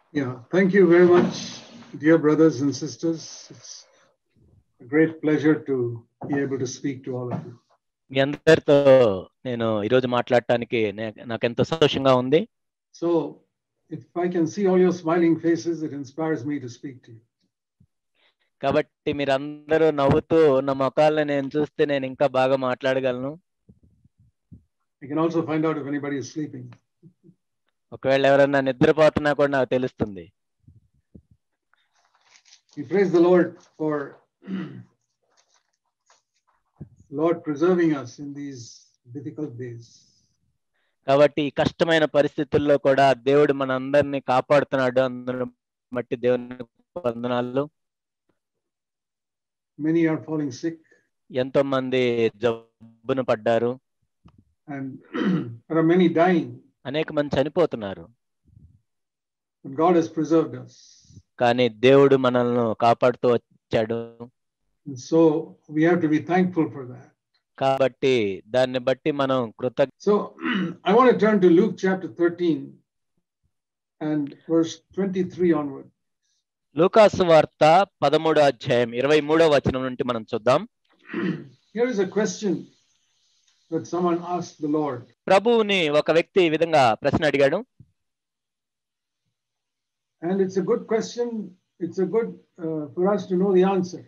Yeah, thank you very much, dear brothers and sisters. It's a great pleasure to be able to speak to all of you. మీ అందరితో నేను ఈరోజు మాట్లాడటానికి నే- నాకెంతో సంతోషంగా ఉంది So, if I can see all your smiling faces, it inspires me to speak to you. కాబట్టి మీరందరూ నవ్వుతూ ఉన్న ముఖాలను నేను చూస్తే నేను ఇంకా బాగా మాట్లాడగలను I can also find out if anybody is sleeping. ఒకవేళ ఎవరైనా నిద్రపోతున్నా కూడా నాకు తెలుస్తుంది We praise the Lord for Lord preserving us in these difficult days. కాబట్టి ఈ కష్టమైన పరిస్థితుల్లో కూడా దేవుడు మన అందరినీ కాపాడుతున్నాడు అందరూ బట్టి దేవుని వందనాలు Many are falling sick, ఎంతో మంది జబ్బున పడ్డారు and there are many dying, అనేక మంది చనిపోతున్నారు and God has preserved us. కానీ దేవుడు మనల్ని కాపాడుతూ వచ్చాడు And so we have to be thankful for that. కాబట్టి దాన్ని బట్టి మనం కృతజ్ఞ So I want to turn to Luke chapter 13 and verse 23 onward. లూకాసు వార్త పదమూడో అధ్యాయం ఇరవై మూడో వచనం నుండి మనం చూద్దాం Here is a question that someone asked the Lord. ప్రభువుని ఒక వ్యక్తి ఈ విధంగా ప్రశ్న అడిగాడు And it's a good question. It's a good uh, for us to know the answer.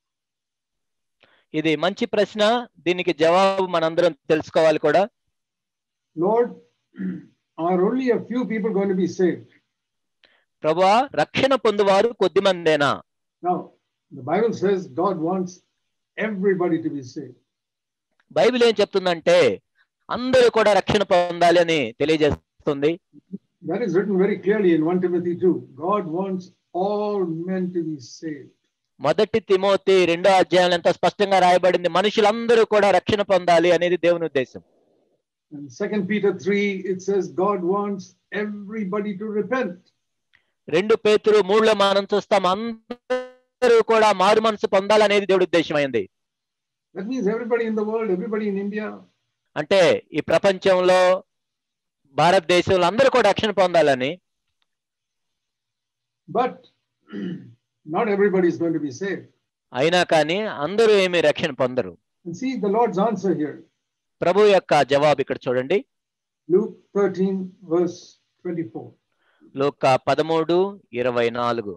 ఇది మంచి ప్రశ్న దీనికి జవాబు మనందరం తెలుసుకోవాలి కూడా Lord, are only a few people going to be saved? ప్రభువా రక్షణ పొందువారు కొద్ది మందేనా Now, the Bible says God wants everybody to be saved. Bible ఏం చెప్తుందంటే అందరూ కూడా రక్షణ పొందాలి అని తెలియజేస్తుంది That is written very clearly in 1 Timothy 2. God wants all men to be saved. మొదటి తిమోతి రెండో అధ్యాయం ఎంత స్పష్టంగా రాయబడింది మనుషులందరూ కూడా రక్షణ పొందాలి అనేది దేవుని ఉద్దేశం And 2 Peter 3, it says God wants everybody to repent. రెండు పేతురు మూడులో మనం చూస్తాం అందరూ కూడా మారు మనసు పొందాలనేది దేవుడి ఉద్దేశమైంది That means everybody in the world, everybody in India, అంటే ఈ ప్రపంచంలో భారతదేశంలో అందరూ కూడా రక్షణ పొందాలని but not everybody is going to be saved. అయినా కానీ అందరూ ఏమీ రక్షణ పొందరు And see the Lord's answer here. ప్రభు యొక్క జవాబు ఇక్కడ చూడండి Luke 13, verse 24. లోక పదమూడు ఇరవై నాలుగు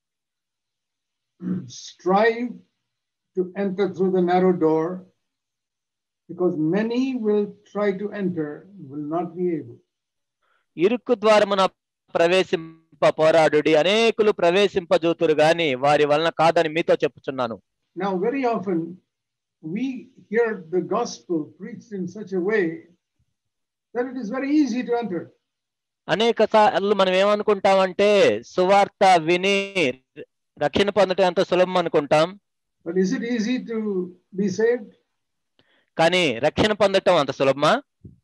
Strive to enter through the narrow door, because many will try to enter, will not be able. ఇరుక్కు ద్వారమున ప్రవేశింప పోరాడుడి అనేకులు ప్రవేశింపజూతురు గాని వారి వలన కాదని మీతో చెప్పుచున్నాను Now, very often we hear the gospel preached in such a way that it is very easy to enter. అనేక సార్లు మనం ఏమనుకుంటామంటే సువార్త విని రక్షణ పొందటం ఎంత సులభం అనుకుంటాం But is it easy to be saved? కానీ రక్షణ పొందటం అంత సులభమా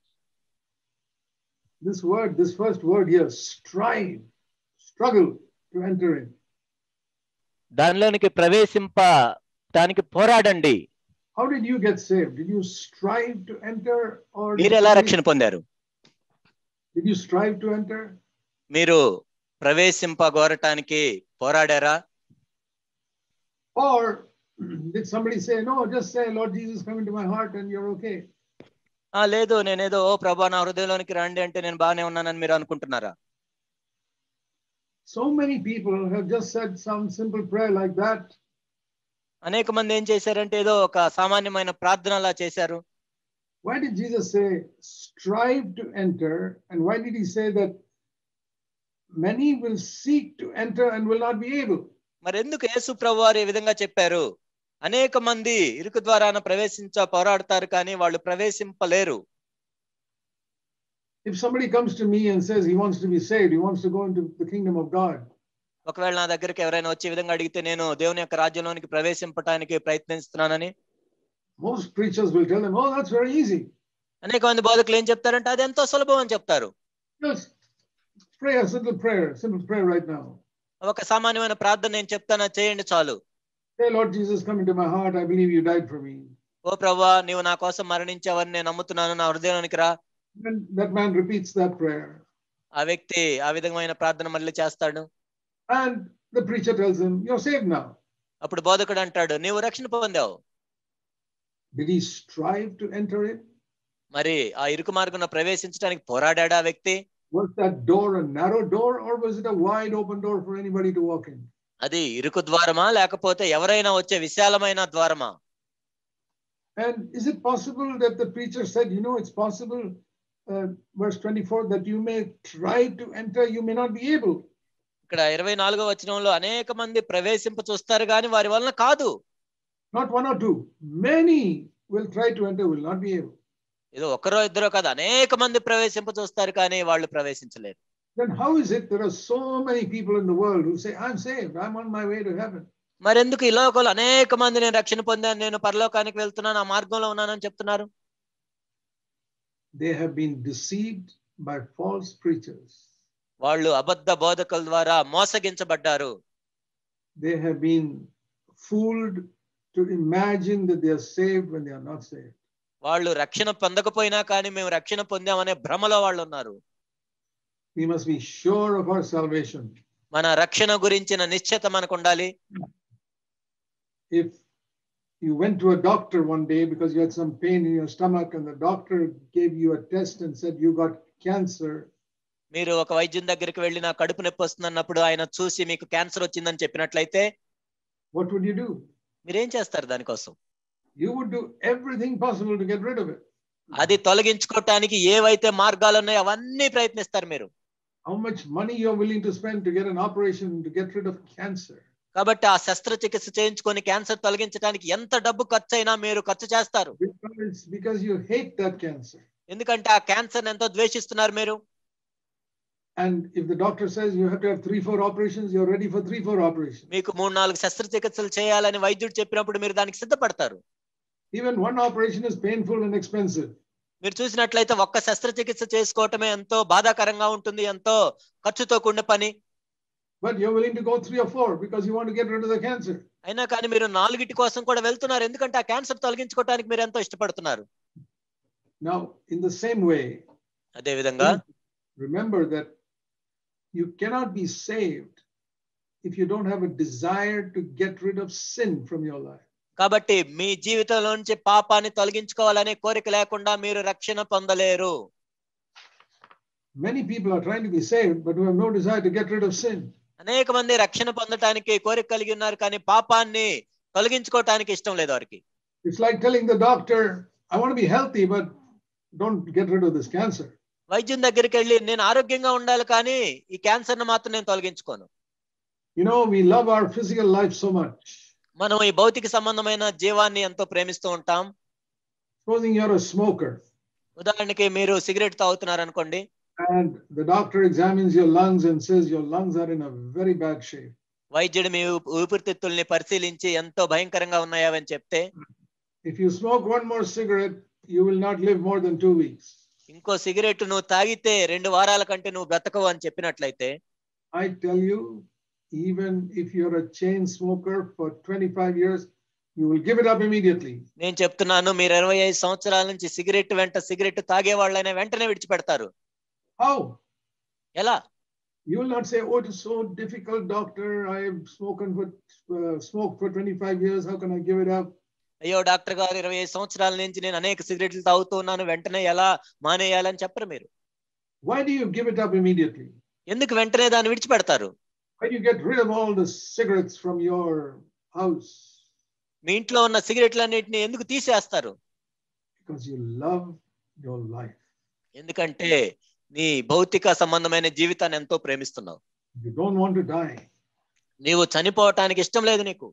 This word, this first word here, strive, struggle to enter in. దానిలోనికి ప్రవేశింప దానికి పోరాడండి How did you get saved? Did you strive to enter or did మీరు ఎలా somebody- రక్షణ పొందారు did you strive to enter? మీరు ప్రవేశింపగోరటానికి పోరాడారా Or did somebody say, no, just say, Lord Jesus, come into my heart and you're okay? ఆ లేదు నేనేదో ఓ ప్రభా నా హృదయంలోనికి రండి అంటే నేను బాగానే ఉన్నానని మీరు అనుకుంటున్నారా So many people have just said some simple prayer like that. అనేక మంది ఏం చేశారంటే ఏదో ఒక సామాన్యమైన ప్రార్థన అలా చేశారు Why did Jesus say, strive to enter? And why did he say that many will seek to enter and will not be able? మరి ఎందుకు యేసు ప్రభు వారు ఈ విధంగా చెప్పారు అనేక మంది ఇరుకు ద్వారాన ప్రవేశించ పోరాడతారు కానీ వాళ్ళు ప్రవేశింపలేరు If somebody comes to me and says he wants to be saved, he wants to go into the kingdom of God, ఒకవేళ నా దగ్గరికి ఎవరైనా వచ్చే విధంగా అడిగితే నేను దేవుని యొక్క రాజ్యంలోనికి ప్రవేశింపటానికి ప్రయత్నిస్తున్నానని most preachers will tell them, oh, that's very easy. అనేక మంది బోధకులు ఏం చెప్తారంటే అది ఎంతో సులభం అని చెప్తారు Just pray a simple prayer, simple prayer right now. ఒక సామాన్యమైన ప్రార్థన నేను చెప్తాను చేయండి చాలు Say, Lord Jesus, come into my heart. I believe you died for me. ఓ ప్రభా నీవు నా కోసం మరణించావని నేను నమ్ముతున్నాను నా హృదయానికి రా And that man repeats that prayer. ఆ వ్యక్తి ఆ విధమైన ప్రార్థన మళ్ళీ చేస్తాడు And the preacher tells him, You're saved now. అప్పుడు బోధకుడు అంటాడు నీవు రక్షణ పొందావు Did he strive to enter in? మరి ఆ ఇరుకు మార్గంలో ప్రవేశించడానికి పోరాడాడు ఆ వ్యక్తి Was that door a narrow door or was it a wide open door for anybody to walk in? అది ఇరుకు ద్వారమా లేకపోతే ఎవరైనా వచ్చే విశాలమైన ద్వారమా And is it possible that the preacher said, You know, it's possible, uh, verse 24, that you may try to enter, you may not be able? ఇక్కడ ఇరవై నాలుగో వచనంలో అనేక మంది ప్రవేశింప చూస్తారు కానీ వారి వలన కాదు Not one or two. Many will try to enter, will not be able. ఇది ఒకరో ఇద్దరో కాదు అనేక మంది ప్రవేశింప చూస్తారు కానీ వాళ్ళు ప్రవేశించలేరు Then how is it there are so many people in the world who say, I'm saved, I'm on my way to heaven? మరెందుకు ఈ లోకంలో అనేక మంది నేను రక్షణ పొందాను నేను పరలోకానికి వెళ్తున్నాను ఆ మార్గంలో ఉన్నానని చెప్తున్నారు They have been deceived by false preachers. వాళ్ళు అబద్ధ బోధకుల ద్వారా మోసగించబడ్డారు They have been fooled to imagine that they are saved when they are not saved. వాళ్ళు రక్షణ పొందకపోయినా కానీ మేము రక్షణ పొందామనే భ్రమలో వాళ్ళు ఉన్నారు We must be sure of our salvation. మన రక్షణ గురించిన నిశ్చయత మనకు ఉండాలి If you went to a doctor one day because you had some pain in your stomach and the doctor gave you a test and said you got cancer, మీరు ఒక వైద్యం దగ్గరికి వెళ్ళి నా కడుపు నొప్పి వస్తుంది అన్నప్పుడు ఆయన చూసి మీకు క్యాన్సర్ వచ్చిందని చెప్పినట్లయితే what would you do? మీరేం చేస్తారు దానికోసం You would do everything possible to get rid of it. అది తొలగించుకోవటానికి ఏవైతే మార్గాలు ఉన్నాయో అవన్నీ ప్రయత్నిస్తారు మీరు How much money you're willing to spend to get an operation to get rid of cancer. కాబట్టి ఆ శస్త్రచికిత్స చేయించుకొని క్యాన్సర్ తొలగించడానికి ఎంత డబ్బు ఖర్చు అయినా మీరు ఖర్చు చేస్తారు Because, because you hate that cancer. ఎందుకంటే ఆ క్యాన్సర్ ఎంతో ద్వేషిస్తున్నారు మీరు And if the doctor says you have to have three, four operations, you're ready for three, four operations. మీకు మూడు నాలుగు శస్త్రచికిత్సలు చేయాలని వైద్యుడు చెప్పినప్పుడు మీరు దానికి సిద్ధపడతారు Even one operation is painful and expensive. మీరు చూసినట్లయితే ఒక్క శస్త్రచికిత్స చేసుకోవటమే ఎంతో బాధాకరంగా ఉంటుంది ఎంతో ఖర్చుతో కూడిన పని But you're willing to go three or four because you want to get rid of the cancer. అయినా కానీ మీరు నాలుగిటి కోసం కూడా వెళ్తున్నారు ఎందుకంటే ఆ క్యాన్సర్ తొలగించుకోవడానికి మీరు ఎంతో ఇష్టపడుతున్నారు Now, in the same way, అదే విధంగా remember that you cannot be saved if you don't have a desire to get rid of sin from your life. కాబట్టి మీ జీవితంలో నుంచి పాపాన్ని తొలగించుకోవాలనే కోరిక లేకుండా మీరు రక్షణ పొందలేరు Many people are trying to be saved, but who have no desire to get rid of sin. అనేక మంది రక్షణ పొందటానికి కోరిక కలిగి ఉన్నారు కానీ పాపాన్ని తొలగించుకోవటానికి ఇష్టం లేదు వారికి It's like telling the doctor, I want to be healthy, but don't get rid of this cancer. వైద్యం దగ్గరికి వెళ్ళి నేను ఆరోగ్యంగా ఉండాలి కానీ ఈ క్యాన్సర్ ను మాత్రం నేను తొలగించుకోను You know, we love our physical life so much. మనం ఈ భౌతిక సంబంధమైన జీవాన్ని ఎంతో ప్రేమిస్తూ ఉంటాం Supposing you're a smoker ఉదాహరణకి మీరు సిగరెట్ తాగుతున్నారు అనుకోండి and the doctor examines your lungs and says your lungs are in a very bad shape. వైద్యుడు మీ ఊప- ఊపిరితిత్తుల్ని పరిశీలించి ఎంతో భయంకరంగా ఉన్నాయని చెప్తే If you smoke one more cigarette, you will not live more than two weeks. ఇంకో cigarette నువ్వు తాగితే రెండు వారాల కంటే నువ్వు బ్రతకవు అని చెప్పినట్లయితే I tell you, even if you're a chain smoker for 25 years, you will give it up immediately. నేను చెప్తున్నాను మీరు ఇరవై ఐదు సంవత్సరాల నుంచి సిగరెట్ వెంట సిగరెట్ తాగే వాళ్ళైనా వెంటనే విడిచిపెడతారు How? ఎలా You will not say, "Oh, it is so difficult, doctor. I have spoken for uh, smoked for 25 years. How can I give it up?" అయ్యో డాక్టర్ గారు ఇరవై ఐదు సంవత్సరాల నుంచి నేను అనేక సిగరెట్లు తాగుతూ ఉన్నాను వెంటనే ఎలా మానేయాలని చెప్పరు మీరు Why do you give it up immediately? ఎందుకు వెంటనే దాన్ని విడిచిపెడతారు Why do you get rid of all the cigarettes from your house? మీ ఇంట్లో ఉన్న సిగరెట్లన్నింటినీ ఎందుకు తీసేస్తారు Because you love your life. ఎందుకంటే నీ భౌతిక సంబంధమైన జీవితాన్ని ఎంతో ప్రేమిస్తున్నావు You don't want to die. నీవు చనిపోవటానికి ఇష్టం లేదు నీకు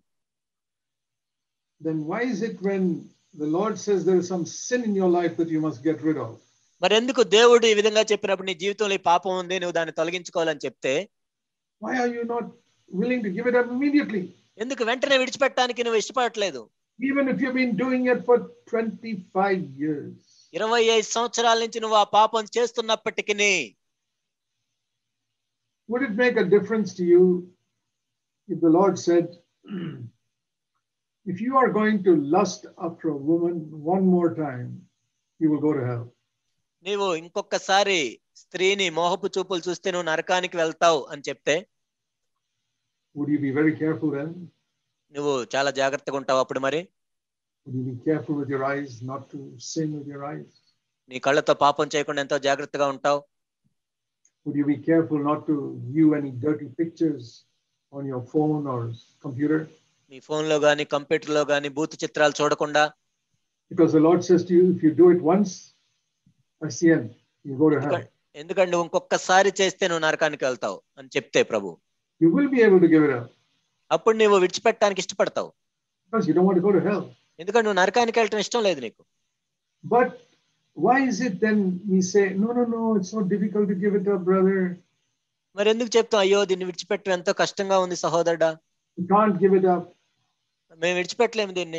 Then why is it when the Lord says there is some sin in your life that you must get rid of? మరి ఎందుకు దేవుడు ఈ విధంగా చెప్పినప్పుడు నీ జీవితంలో ఈ పాపం ఉంది నువ్వు దాన్ని తొలగించుకోవాలని చెప్తే Why are you not willing to give it up immediately? ఎందుకు వెంటనే విడిచిపెట్టడానికి నువ్వు ఇష్టపడట్లేదు Even if you've been doing it for 25 years. ఇరవై ఐదు సంవత్సరాల నుంచి నువ్వు ఆ పాపం చేస్తున్నప్పటికీ Would it make a difference to you if the Lord said, if you are going to lust after a woman one more time, you will go to hell? నీవు ఇంకొకసారి స్త్రీని మోహపు చూపులు చూస్తే నువ్వు నరకానికి వెళ్తావు అని చెప్తే would you be very careful then? నువ్వు చాలా జాగ్రత్తగా ఉంటావు అప్పుడు మరి Would you be careful with your eyes not to sin with your eyes? నీ కళ్ళతో పాపం చేయకుండా ఎంతో జాగ్రత్తగా ఉంటావు Would you be careful not to view any dirty pictures on your phone or computer? నీ ఫోన్ లో గానీ కంప్యూటర్ లో గానీ బూత్ చిత్రాలు చూడకుండా Because the Lord says to you, if you do it once, that's the end. You go to hell. ఎందుకంటే నువ్వు ఇంకొకసారి చేస్తే నువ్వు నరకానికి వెళ్తావు అని చెప్తే ప్రభు You will be able to give it up అప్పుడు నువ్వు విడిచిపెట్టడానికి ఇష్టపడతావు because you don't want to go to hell. ఎందుకంటే నువ్వు నరకానికి వెళ్ళటం ఇష్టం లేదు నీకు But why is it then we say, no, no, no, it's so difficult to give it up, brother. మరి ఎందుకు చెప్తాం అయ్యో దీన్ని విడిచిపెట్టడం ఎంతో కష్టంగా ఉంది సహోదరుడా You can't give it up. మేము విడిచిపెట్టలేము దీన్ని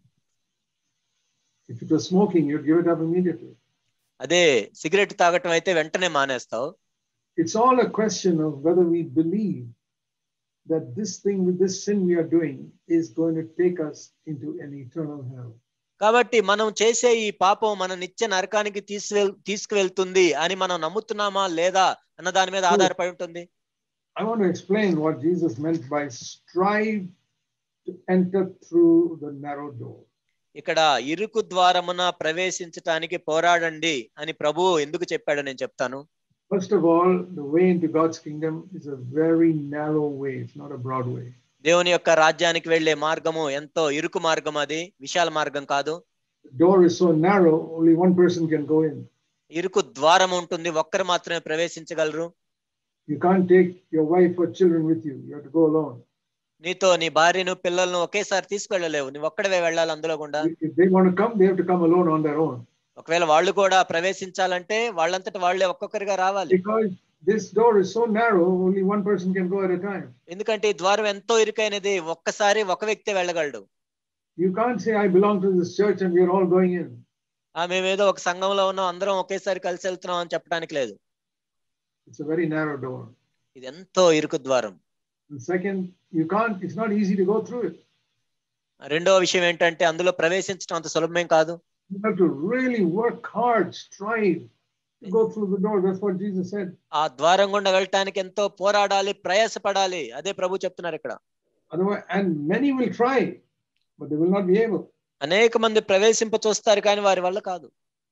If it was smoking, you'd give it up immediately. అదే సిగరెట్ తాగటం అయితే వెంటనే మానేస్తావు It's all a question of whether we believe that this thing with this sin we are doing is going to take us into an eternal hell. కాబట్టి మనం చేసే ఈ పాపం మన నిత్య నరకానికి తీసువెల్ తీసుకువెళ్తుంది అని మనం నమ్ముతున్నామా లేదా అన్న దాని మీద ఆధారపడి ఉంటుంది I want to explain what Jesus meant by strive to enter through the narrow door. ఇక్కడ ఇరుకు ద్వారమున ప్రవేశించటానికి పోరాడండి అని ప్రభువు ఎందుకు చెప్పాడో నేను చెప్తాను First of all, the way into God's kingdom is a very narrow way, it's not a broad way. దేవుని యొక్క రాజ్యానికి వెళ్లే మార్గము ఎంతో ఇరుకు మార్గం అది విశాల మార్గం కాదు The door is so narrow, only one person can go in. ఇరుకు ద్వారం ఉంటుంది ఒక్కరు మాత్రమే ప్రవేశించగలరు You can't take your wife or children with you, you have to go alone. నీతో నీ భార్యను పిల్లలను ఒకేసారి తీసుకెళ్ళలేవు నువ్వు ఒక్కడవే వెళ్ళాలి అందులో గుండా If they want to come, they have to come alone on their own. ఒకవేళ వాళ్ళు కూడా ప్రవేశించాలంటే వాళ్ళంతట వాళ్ళే ఒక్కొక్కరిగా రావాలి Because this door is so narrow, only one person can go at a time. ఎందుకంటే ఈ ద్వారం ఎంతో ఇరుకైనది ఒక్కసారి ఒక వ్యక్తి వెళ్ళగలడు You can't say, I belong to this church and we're all going in. ఆ మేమేదో ఒక సంఘంలో ఉన్నాం అందరం ఒకేసారి కలిసి వెళ్తున్నాం అని చెప్పడానికి లేదు It's a very narrow door. ఇది ఎంతో ఇరుకు ద్వారం And second, you can't, it's not easy to go through it. రెండవ విషయం ఏంటంటే అందులో ప్రవేశించడం అంత సులభమేం కాదు You have to really work hard, strive to go through the door. That's what Jesus said. ఆ ద్వారం గుండా వెళ్ళటానికి ఎంతో పోరాడాలి ప్రయాసపడాలి అదే ప్రభు చెప్తున్నారు ఇక్కడ Otherwise, and many will try, but they will not be able. అనేక మంది ప్రవేశింప చూస్తారు కానీ వారి వల్ల కాదు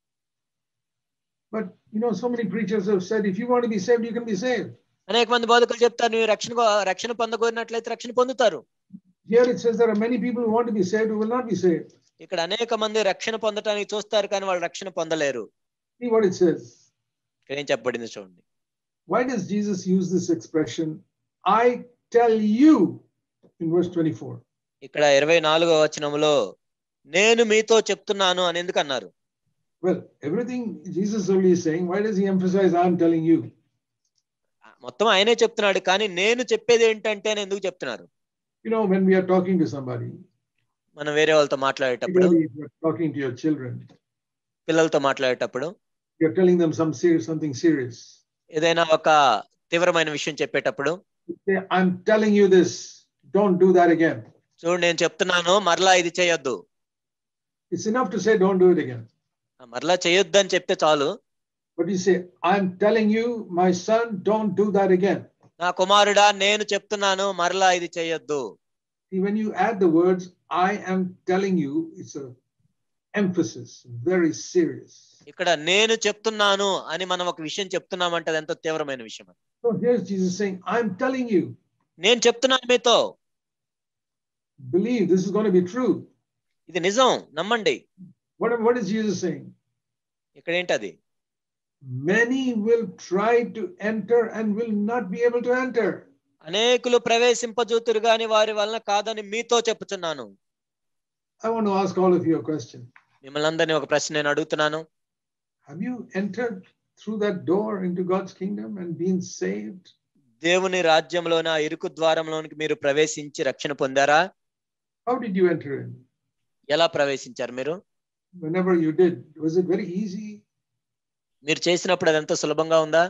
But you know, so many preachers have said, if you want to be saved, you can be saved. అనేక మంది బోధకులు చెప్తారు నువ్వు రక్షణ కో- రక్షణ పొందగోరినట్లయితే రక్షణ పొందుతారు Here it says there are many people who want to be saved who will not be saved. ఇక్కడ అనేక మంది రక్షణ పొందటానికి చూస్తారు కానీ వాళ్ళు రక్షణ పొందలేరు See what it says. ఇక్కడ ఏం చెప్పబడింది చూడండి Why does Jesus use this expression, I tell you, in verse 24? ఇక్కడ ఇరవై నాలుగో వచనంలో నేను మీతో చెప్తున్నాను అని ఎందుకు అన్నారు Well, everything Jesus only is saying, why does he emphasize, I'm telling you? మొత్తం ఆయనే చెప్తున్నాడు కానీ నేను చెప్పేది ఏంటంటే అని ఎందుకు చెప్తున్నారు You know, when we are talking to somebody, మనం వేరే వాళ్ళతో మాట్లాడేటప్పుడు particularly if you're talking to your children, పిల్లలతో మాట్లాడేటప్పుడు you're telling them some serious, something serious. ఏదైనా ఒక తీవ్రమైన విషయం చెప్పేటప్పుడు You say, I'm telling you this, don't do that again. చూడు నేను చెప్తున్నాను మరలా ఇది చేయొద్దు It's enough to say, don't do it again. మరలా చేయొద్దు అని చెప్తే చాలు But you say, I'm telling you, my son, don't do that again. నా కుమారుడా నేను చెప్తున్నాను మరలా ఇది చేయొద్దు See, when you add the words, I am telling you, it's a emphasis, very serious. ఇక్కడ నేను చెప్తున్నాను అని మనం ఒక విషయం చెప్తున్నామంటే అది ఎంతో తీవ్రమైన విషయం అది. So here's Jesus saying, I'm telling you, నేను చెప్తున్నాను మీతో believe this is going to be true. ఇది నిజం నమ్మండి What, what is Jesus saying? ఇక్కడ ఏంటది Many will try to enter and will not be able to enter. అనేకులు ప్రవేశింపజూతురు గాని వారి వలన కాదని మీతో చెప్పుచున్నాను I want to ask all of you a question. మిమ్మల్ని అందరినీ ఒక ప్రశ్న నేను అడుగుతున్నాను Have you entered through that door into God's kingdom and been saved? దేవుని రాజ్యంలోని ఆ ఇరుకు ద్వారంలోనికి మీరు ప్రవేశించి రక్షణ పొందారా How did you enter in? ఎలా ప్రవేశించారు మీరు Whenever you did, was it very easy మీరు చేసినప్పుడు అదంతా సులభంగా ఉందా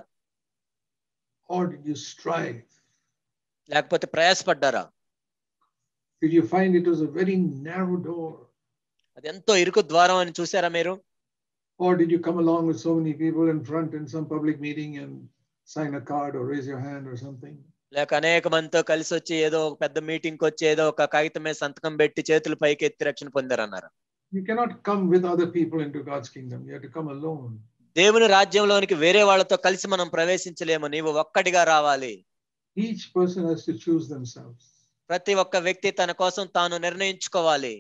or did you strive? లేకపోతే ప్రయాసపడ్డారా Did you find it was a very narrow door? అది ఎంతో ఇరుకు ద్వారం అని చూసారా మీరు Or did you come along with so many people in front in some public meeting and sign a card or raise your hand or something? లేక అనేక మందితో కలిసి వచ్చి ఏదో ఒక పెద్ద మీటింగ్ వచ్చి ఏదో ఒక కాగితం మీద సంతకం పెట్టి చేతులు పైకి ఎత్తి రక్షణ పొందారన్నారు You cannot come with other people into God's kingdom. You have to come alone. దేవుని రాజ్యంలోనికి వేరే వాళ్ళతో కలిసి మనం ప్రవేశించలేము నీవు ఒక్కడిగా రావాలి Each person has to choose themselves. ప్రతి ఒక్క వ్యక్తి తన కోసం తాను నిర్ణయించుకోవాలి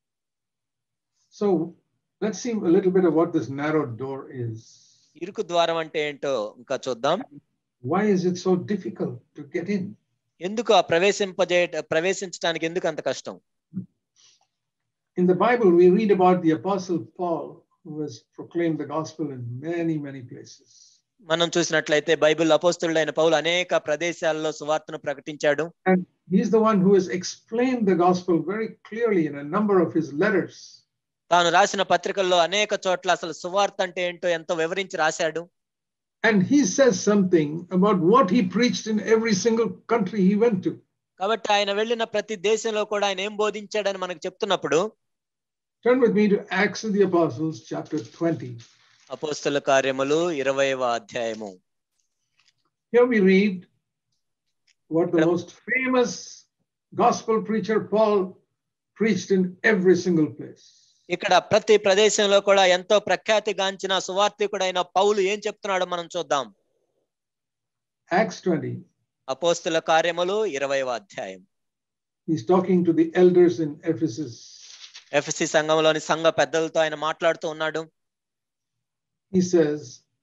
So let's see a little bit of what this narrow door is. ఇరుకు ద్వారం అంటే ఏంటో ఇంకా చూద్దాం Why is it so difficult to get in? ఎందుకు ఆ ప్రవేశింపజే ప్రవేశించడానికి ఎందుకు అంత కష్టం In the Bible, we read about the Apostle Paul, who has proclaimed the gospel in many, many places. మనం చూసినట్లయితే బైబిల్ అపోస్తుడైన పౌలు అనేక ప్రదేశాల్లో సువార్తను ప్రకటించాడు And he's the one who has explained the gospel very clearly in a number of his letters. తాను రాసిన పత్రికల్లో అనేక చోట్ల అసలు సువార్త అంటే ఏంటో ఎంతో వివరించి రాశాడు And he says something about what he preached in every single country he went to. కాబట్టి ఆయన వెళ్ళిన ప్రతి దేశంలో కూడా ఆయన ఏం బోధించాడని మనకు చెప్తున్నప్పుడు Turn with me to Acts of the Apostles, chapter 20. అపోస్తుల కార్యములు ఇరవైవ అధ్యాయము Here we read what the Yep. most famous gospel preacher Paul preached in every single place. ఇక్కడ ప్రతి ప్రదేశంలో కూడా ఎంతో ప్రఖ్యాతిగాంచిన సువార్థికుడైన పౌలు ఏం చెప్తున్నాడో మనం చూద్దాం Acts 20, అపోస్తుల కార్యములు ఇరవైవ అధ్యాయం he's talking to the elders in Ephesus. ఎఫ్సి సంఘంలోని సంఘ పెద్దలతో ఆయన మాట్లాడుతూ ఉన్నాడు He says,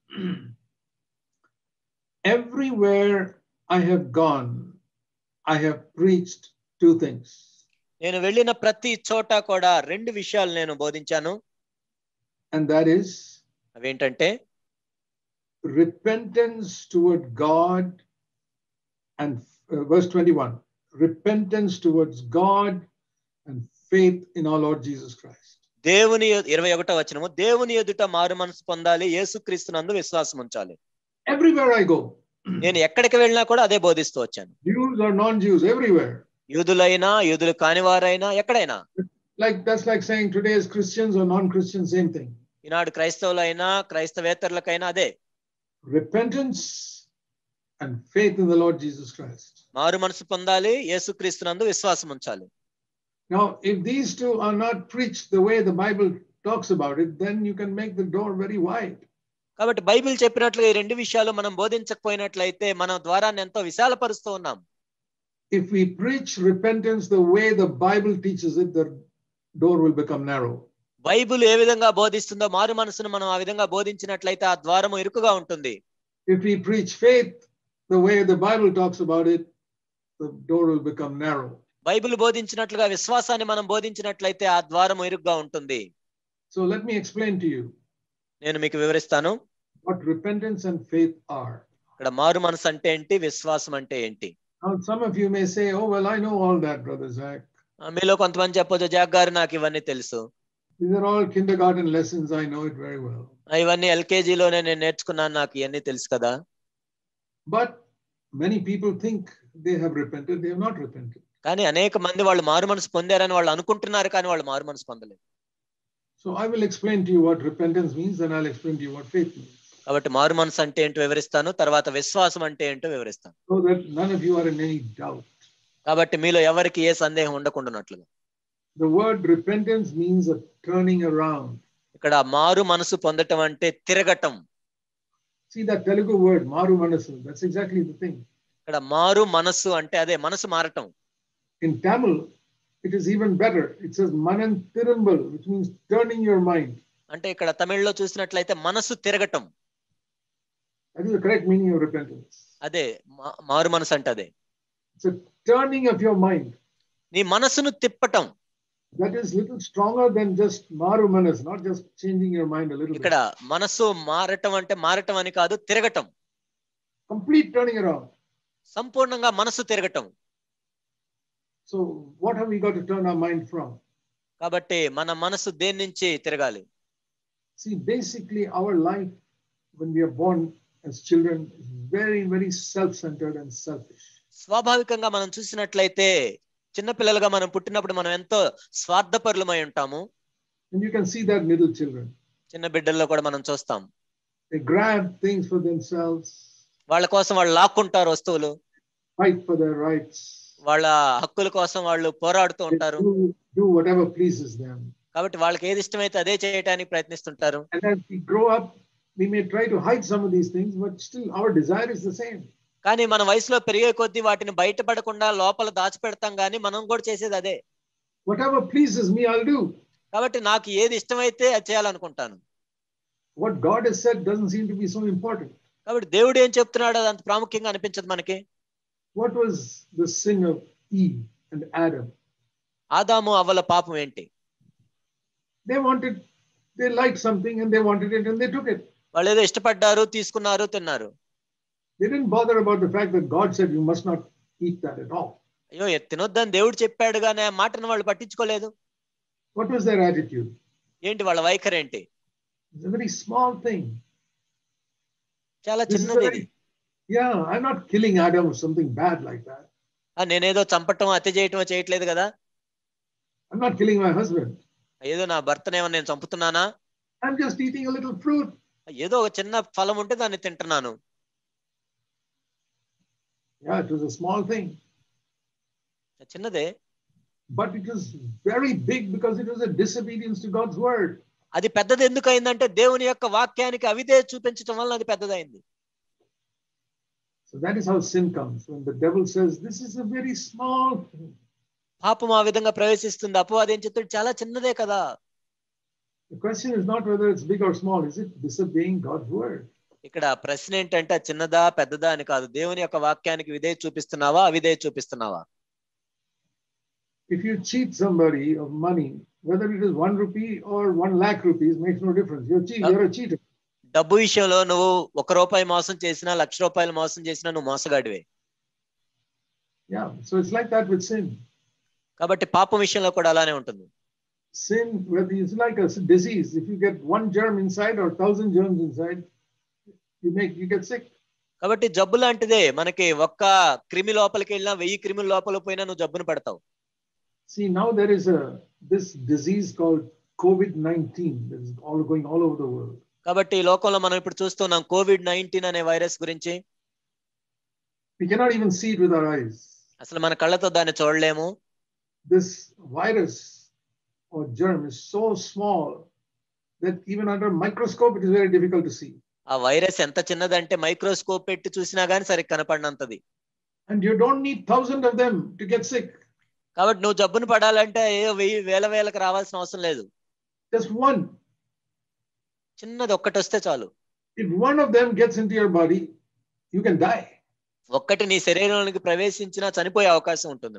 Everywhere I have gone, I have preached two things. నేను వెళ్ళిన ప్రతి చోట కూడా రెండు విషయాలు నేను బోధించాను And that is అవేంటంటే repentance toward God and uh, verse 21 repentance towards God and faith in our Lord Jesus Christ. దేవుని ఎ- ఇరవై ఒకటో వచనము దేవుని ఎదుట మారు మనసు పొందాలి యేసుక్రీస్తునందు విశ్వాసం ఉంచాలి Everywhere I go, నేను ఎక్కడికి వెళ్ళినా కూడా అదే బోధిస్తూ వచ్చాను Jews or non Jews, everywhere. యూదులైనా యూదులు కానివారైనా ఎక్కడైనా Like that's like saying today is Christians or non Christians, same thing. ఈనాడు క్రైస్తవులైనా క్రైస్తవేతరులకైనా అదే Repentance and faith in the Lord Jesus Christ. మారు మనసు పొందాలి యేసుక్రీస్తునందు విశ్వాసం ఉంచాలి Now, if these two are not preached the way the Bible talks about it, then you can make the door very wide. కాబట్టి Bible చెప్పినట్లుగా ఈ రెండు విషయాలు మనం బోధించకపోయినట్లయితే మన ద్వారాన్ని ఎంతో విశాలపరుస్తూ ఉన్నాం If we preach repentance the way the Bible teaches it, the door will become narrow. Bible ఏ విధంగా బోధిస్తుందో మారు మనసును మనం ఆ విధంగా బోధించినట్లయితే ఆ ద్వారము ఇరుకుగా ఉంటుంది If we preach faith the way the Bible talks about it, the door will become narrow. Bible బోధించినట్లుగా విశ్వాసాన్ని మనం బోధించినట్లయితే ఆ ద్వారము ఇరుగ్గా ఉంటుంది So let me explain to you నేను మీకు వివరిస్తాను what repentance and faith are. ఇక్కడ మారు మనసు అంటే ఏంటి విశ్వాసం అంటే ఏంటి Now, some of you may say, Oh, well, I know all that, Brother Zach. ఆ, మీలో కొంతమంది చెప్పొచ్చు జాగ్ గారు నాకు ఇవన్నీ తెలుసు These are all kindergarten lessons. I know it very well. ఆ, ఇవన్నీ ఎల్కేజీలోనే నేను నేర్చుకున్నాను నాకు ఇవన్నీ తెలుసు కదా But many people think they have repented, they have not repented. కానీ అనేక మంది వాళ్ళు మారు మనసు పొందారని వాళ్ళు అనుకుంటున్నారు కానీ వాళ్ళు మారు మనసు పొందలేదు So I will explain to you what repentance means, and I'll explain to you what faith means, కాబట్టి మారు మనసు అంటే ఏంటో వివరిస్తాను తర్వాత విశ్వాసం అంటే ఏంటో వివరిస్తాను so that none of you are in any doubt. కాబట్టి మీలో ఎవరికి ఏ సందేహం ఉండకుండానట్లుగా The word repentance means a turning around. ఇక్కడ మారు మనసు పొందటం అంటే తిరగటం See that Telugu word, maru manasu, that's exactly the thing. ఇక్కడ మారు మనసు అంటే అదే మనసు మారటం In Tamil, it is even better. It says manan tirumbal, which means turning your mind. అంటే ఇక్కడ తమిళ్లో చూసినట్లయితే మనసు తిరగటం That is the correct meaning of repentance. అదే మా- మారు మనసు అంటే అదే It's a turning of your mind. నీ మనసును తిప్పటం That is little stronger than just maru manas, not just changing your mind a little ఇక్కడ bit. మనసు మారటం అంటే మారటం అని కాదు తిరగటం Complete turning around. సంపూర్ణంగా మనసు తిరగటం So what have we got to turn our mind from? కాబట్టి మన మనసు దేని నుంచి తిరగాలి See, basically, our life when we are born as children is very, very self-centered and selfish. స్వాభావికంగా మనం చూసినట్లయితే చిన్నపిల్లలుగా మనం పుట్టినప్పుడు మనం ఎంతో స్వార్థపరులమై ఉంటాము And you can see that in little children. చిన్న బిడ్డల్లో కూడా మనం చూస్తాం They grab things for themselves, వాళ్ళ కోసం వాళ్ళు లాక్కుంటారు వస్తువులు fight for their rights, వాళ్ళ హక్కుల కోసం వాళ్ళు పోరాడుతూ they ఉంటారు do, do whatever pleases them. కాబట్టి వాళ్ళకి ఏది ఇష్టమైతే అదే చేయడానికి ప్రయత్నిస్తుంటారు And as we grow up, we may try to hide some of these things, but still our desire is the same. కానీ మన వయసులో పెరిగే కొద్దీ వాటిని బయటపడకుండా లోపల దాచిపెడతాం కానీ మనం కూడా చేసేది అదే Whatever pleases me, I'll do. కాబట్టి నాకు ఏది ఇష్టమైతే అది చేయాలనుకుంటాను What God has said doesn't seem to be so important. కాబట్టి దేవుడు ఏం చెప్తున్నాడో అది అంత ప్రాముఖ్యంగా అనిపించదు మనకి What was the sin of Eve and Adam? ఆదాము అవ్వల పాపం ఏంటి They wanted, they liked something and they wanted it and they took it. వాళ్ళు ఏదో ఇష్టపడ్డారు తీసుకున్నారు తిన్నారు They didn't bother about the fact that God said you must not eat that at all. అయ్యో ఎ- తినొద్దని దేవుడు చెప్పాడు కానీ ఆ మాటను వాళ్ళు పట్టించుకోలేదు What was their attitude? ఏంటి వాళ్ళ వైఖరి ఏంటి It's a very small thing. చాలా This is a చిన్నది ఇది very, yeah, I'm not killing Adam or something bad like that. ఆ, నేనేదో చంపటం హత్య చేయటం చేయట్లేదు కదా I'm not killing my husband. ఏదో నా భర్తనేమో నేను చంపుతున్నానా I'm just eating a little fruit. ఏదో ఒక చిన్న ఫలం ఉంటే దాన్ని తింటున్నాను Yeah, it was a small thing, చిన్నదే but it was very big because it was a disobedience to God's word. అది పెద్దది ఎందుకు అయిందంటే దేవుని యొక్క వాక్యానికి అవిదే చూపించటం వల్ల అది పెద్దదైంది So that is how sin comes when the devil says, This is a very small thing. పాపం ఆ విధంగా ప్రవేశిస్తుంది అపవాది ఏం చెప్తాడు చాలా చిన్నదే కదా The question is not whether it's big or small, is it disobeying God's word? ఇక్కడ ప్రశ్న ఏంటంటే అది చిన్నదా పెద్దదా అని కాదు దేవుని యొక్క వాక్యానికి విధే చూపిస్తున్నావా అవిధే చూపిస్తున్నావా If you cheat somebody of money, whether it is one rupee or one lakh rupees, makes no difference. You're, cheat, you're a cheater. డబ్బు విషయంలో నువ్వు ఒక రూపాయి మోసం చేసినా లక్ష రూపాయలు మోసం చేసినా నువ్వు మోసగాడివే Yeah, so it's like that with sin. కాబట్టి పాపం విషయంలో కూడా అలానే ఉంటుంది Sin, whether it's like a disease. If you get one germ inside or thousand germs inside, you make you get sick. కాబట్టి జబ్బు లాంటిదే మనకి ఒక్క క్రిమి లోపలికి వెళ్ళినా వెయ్యి క్రిముల లోపల పోయినా నువ్వు జబ్బును పడతావు See, now there is a this disease called COVID-19 that is all going all over the world. కాబట్టి ఈ లోకంలో మనం ఇప్పుడు చూస్తున్నాం కోవిడ్ నైన్టీన్ అనే వైరస్ గురించి We cannot even see it with our eyes. అసలు మన కళ్ళతో దాన్ని చూడలేము This virus or germ is so small that even under a microscope it is very difficult to see. ఆ వైరస్ ఎంత చిన్నదంటే మైక్రోస్కోప్ పెట్టి చూసినా గానీ సరిగ్గా కనపడినంతది And you don't need thousands of them to get sick. కాబట్టి నువ్వు జబ్బును పడాలంటే ఏదో వెయ్యి వేల వేలకు రావాల్సిన అవసరం లేదు Just one. చిన్నది ఒక్కటి వస్తే చాలు If one of them gets into your body, you can die. ఒక్కటి నీ శరీరంలోకి ప్రవేశించినా చనిపోయే అవకాశం ఉంటుంది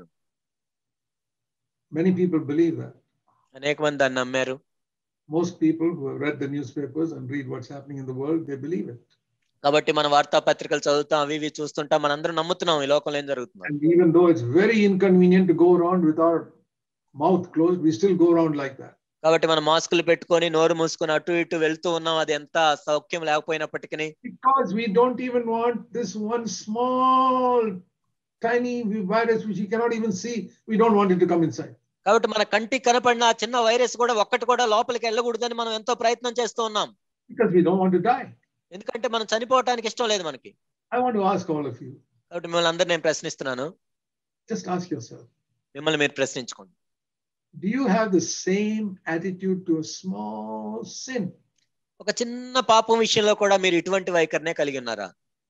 Many people believe that. అనేక మంది దాన్ని నమ్మారు Most people who have read the newspapers and read what's happening in the world, they believe it. కాబట్టి మన వార్తాపత్రికలు చదువుతాం అవి ఇవి చూస్తుంటాం మనందరం నమ్ముతున్నాం ఈ లోకంలో ఏం జరుగుతుందో And even though it's very inconvenient to go around with our mouth closed, we still go around like that. కాబట్టి మనం మాస్కులు పెట్టుకొని నోరు మూసుకొని అటు ఇటు వెళ్తూ ఉన్నాం అది ఎంత సౌఖ్యం లేకపోయినప్పటికీ Because we don't even want this one small, tiny virus which you cannot even see. We don't want it to come inside. కాబట్టి మన కంటికి కనపడిన ఆ చిన్న వైరస్ కూడా ఒక్కటి కూడా లోపలికి వెళ్ళకూడదని మనం ఎంతో ప్రయత్నం చేస్తూ ఉన్నాం Because we don't want to die. ఎందుకంటే మనం చనిపోవటానికి ఇష్టం లేదు మనకి I want to ask all of you కాబట్టి మిమ్మల్ని అందరు నేను ప్రశ్నిస్తున్నాను just ask yourself మిమ్మల్ని మీరు ప్రశ్నించుకోండి do you have the same attitude to a small sin? ఒక చిన్న పాపం విషయంలో కూడా మీరు ఇటువంటి వైఖరినే కలిగి ఉన్నారా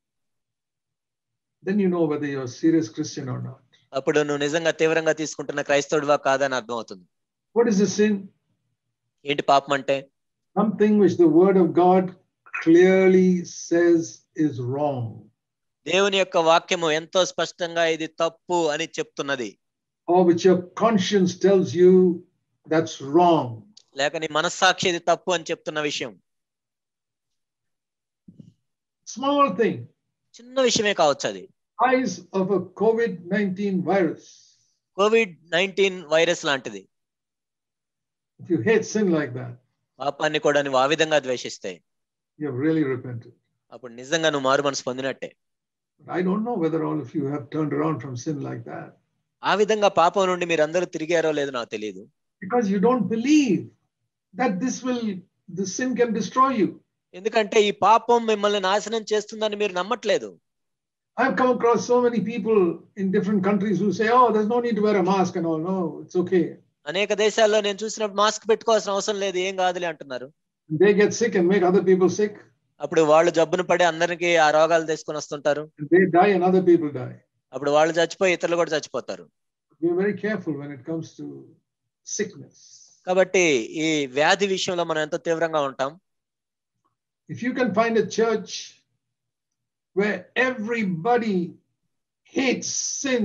Then you know whether you're a serious Christian or not. అప్పుడు నువ్వు నిజంగా తీవ్రంగా తీసుకుంటున్న క్రైస్తవుడివా కాదని అర్థం అవుతుంది What is the sin? ఏంటి పాపం అంటే Something which the Word of God clearly says is wrong. దేవుని యొక్క వాక్యము ఎంతో స్పష్టంగా ఇది తప్పు అని చెప్తున్నది or which your conscience tells you that's wrong. లేక నీ మనస్సాక్షి ఇది తప్పు అని చెప్తున్న విషయం Small thing, చిన్న విషయమే కావచ్చు అది size of a COVID 19 virus. COVID nineteen virus లాంటిది If you hate sin like that, పాపాన్ని కూడా నువ్వు ఆ విధంగా ద్వేషిస్తే you have really repented. అప్పుడు నిజంగా నువ్వు మారు మనసు పొందినట్టే But I don't know whether all of you have turned around from sin like that ఆ విధంగా పాపం నుండి మీరు అందరూ తిరిగారో లేదో నాకు తెలియదు because you don't believe that this will the sin can destroy you. ఎందుకంటే ఈ పాపం మిమ్మల్ని నాశనం చేస్తుందని మీరు నమ్మట్లేదు I've come across so many people in different countries who say, oh, there's no need to wear a mask and all. No, it's okay. అనేక దేశాల్లో నేను చూసినప్పుడు మాస్క్ పెట్టుకోవాల్సిన అవసరం లేదు ఏం కాదులే అంటున్నారు They get sick and make other people sick, అప్పుడు వాళ్ళు జబ్బును పడి అందరికి ఆ రోగాలు తీసుకొని వస్తుంటారు and they die and other people die. అప్పుడు వాళ్ళు చచ్చిపోయి ఇతరులు కూడా చచ్చిపోతారు We're very careful when it comes to sickness. కాబట్టి ఈ వ్యాధి విషయంలో మనం ఎంతో తీవ్రంగా ఉంటాం If you can find a church where everybody hates sin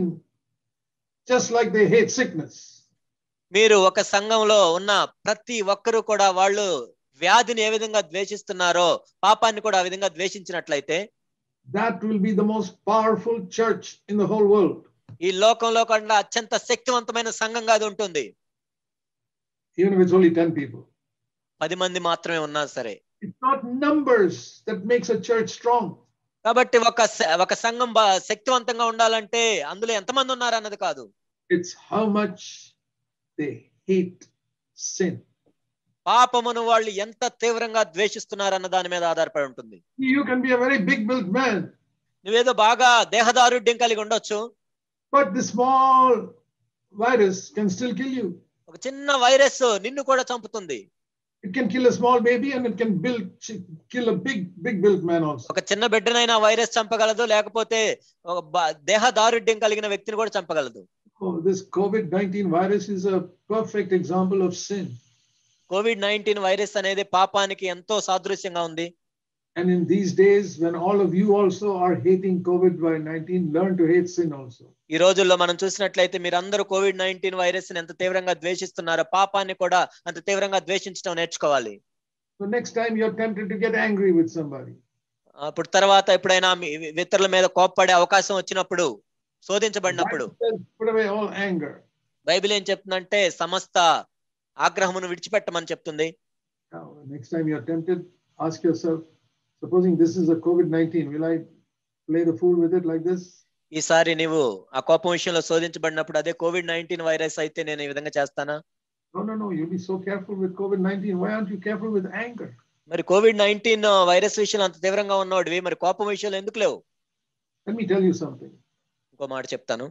just like they hate sickness, మీరు ఒక సంఘంలో ఉన్న ప్రతి ఒక్కరూ కూడా వాళ్ళు వ్యాధిని ఏ విధంగా ద్వేషిస్తున్నారో పాపాన్ని కూడా ఆ విధంగా ద్వేషించినట్లయితే that will be the most powerful church in the whole world. ఈ లోకంలో కూడా అత్యంత శక్తివంతమైన సంఘంగా అది ఉంటుంది even if it's only 10 people. పది మంది మాత్రమే ఉన్నా సరే It's not numbers that makes a church strong. కాబట్టి ఒక స- ఒక సంఘం బా- శక్తివంతంగా ఉండాలంటే అందులో ఎంతమంది ఉన్నారు అన్నది కాదు It's how much they hate sin. పాపమును వాళ్ళు ఎంత తీవ్రంగా ద్వేషిస్తున్నారు అన్న దాని మీద ఆధారపడి ఉంటుంది You can be a very big built man, నువ్వేదో బాగా దేహదారుఢ్యం కలిగి ఉండొచ్చు but the small virus can still kill you. ఒక చిన్న వైరస్ నిన్ను కూడా చంపుతుంది It can kill a small baby and it can build, kill a big, big built man also. ఒక చిన్న బిడ్డనైనా వైరస్ చంపగలదు లేకపోతే ఒక బ- దేహదారుఢ్యం కలిగిన వ్యక్తిని కూడా చంపగలదు Oh, this COVID 19 virus is a perfect example of sin. COVID nineteen virus అనేది పాపానికి ఎంతో సాదృశ్యంగా ఉంది And in these days, when all of you also are hating COVID 19, learn to hate sin also. ఈ రోజుల్లో మనం చూసినట్లయితే మీరందరూ కోవిడ్ నైన్టీన్ వైరస్ ని ఎంత తీవ్రంగా ద్వేషిస్తున్నారో పాపాన్ని కూడా అంత తీవ్రంగా ద్వేషించడం నేర్చుకోవాలి So next time you're tempted to get angry with somebody, అప్పుడు తర్వాత ఎప్పుడైనా మీ ఇతరుల మీద కోప్పడే అవకాశం వచ్చినప్పుడు శోధించబడినప్పుడు Bible says, put away all anger. Bible ఏం చెప్తుందంటే సమస్త ఆగ్రహమును విడిచిపెట్టమని చెప్తుంది Now, next time you're tempted, ask yourself, supposing this is a COVID 19, will I play the fool with it like this? ఈసారి నీవు ఆ కోపం విషయంలో శోధించబడినప్పుడు అదే కోవిడ్ నైన్టీన్ వైరస్ అయితే నేను ఈ విధంగా చేస్తానా No, no, no. You'll be so careful with COVID 19. Why aren't you careful with anger? మరి కోవిడ్ నైన్టీన్ వైరస్ విషయంలో అంత తీవ్రంగా ఉన్నవాడివి మరి కోపం విషయంలో ఎందుకు లేవు Let me tell you something ఇంకో మాట చెప్తాను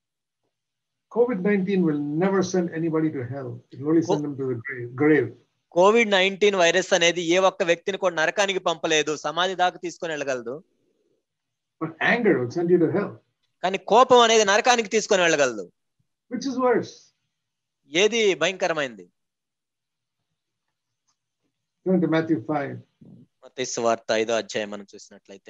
COVID 19 will never send anybody to hell, it will only send them to the grave. grave. COVID nineteen virus అనేది ఏ ఒక్క వ్యక్తిని కూడా నరకానికి పంపలేదు సమాధి దాకా తీసుకొని వెళ్ళగలదు But anger will send you to hell. కానీ కోపం అనేది నరకానికి తీసుకొని వెళ్ళగలదు Which is worse? ఏది భయంకరమైంది Turn to Matthew 5, మత్తయి వార్త ఐదో అధ్యాయం మనం చూసినట్లయితే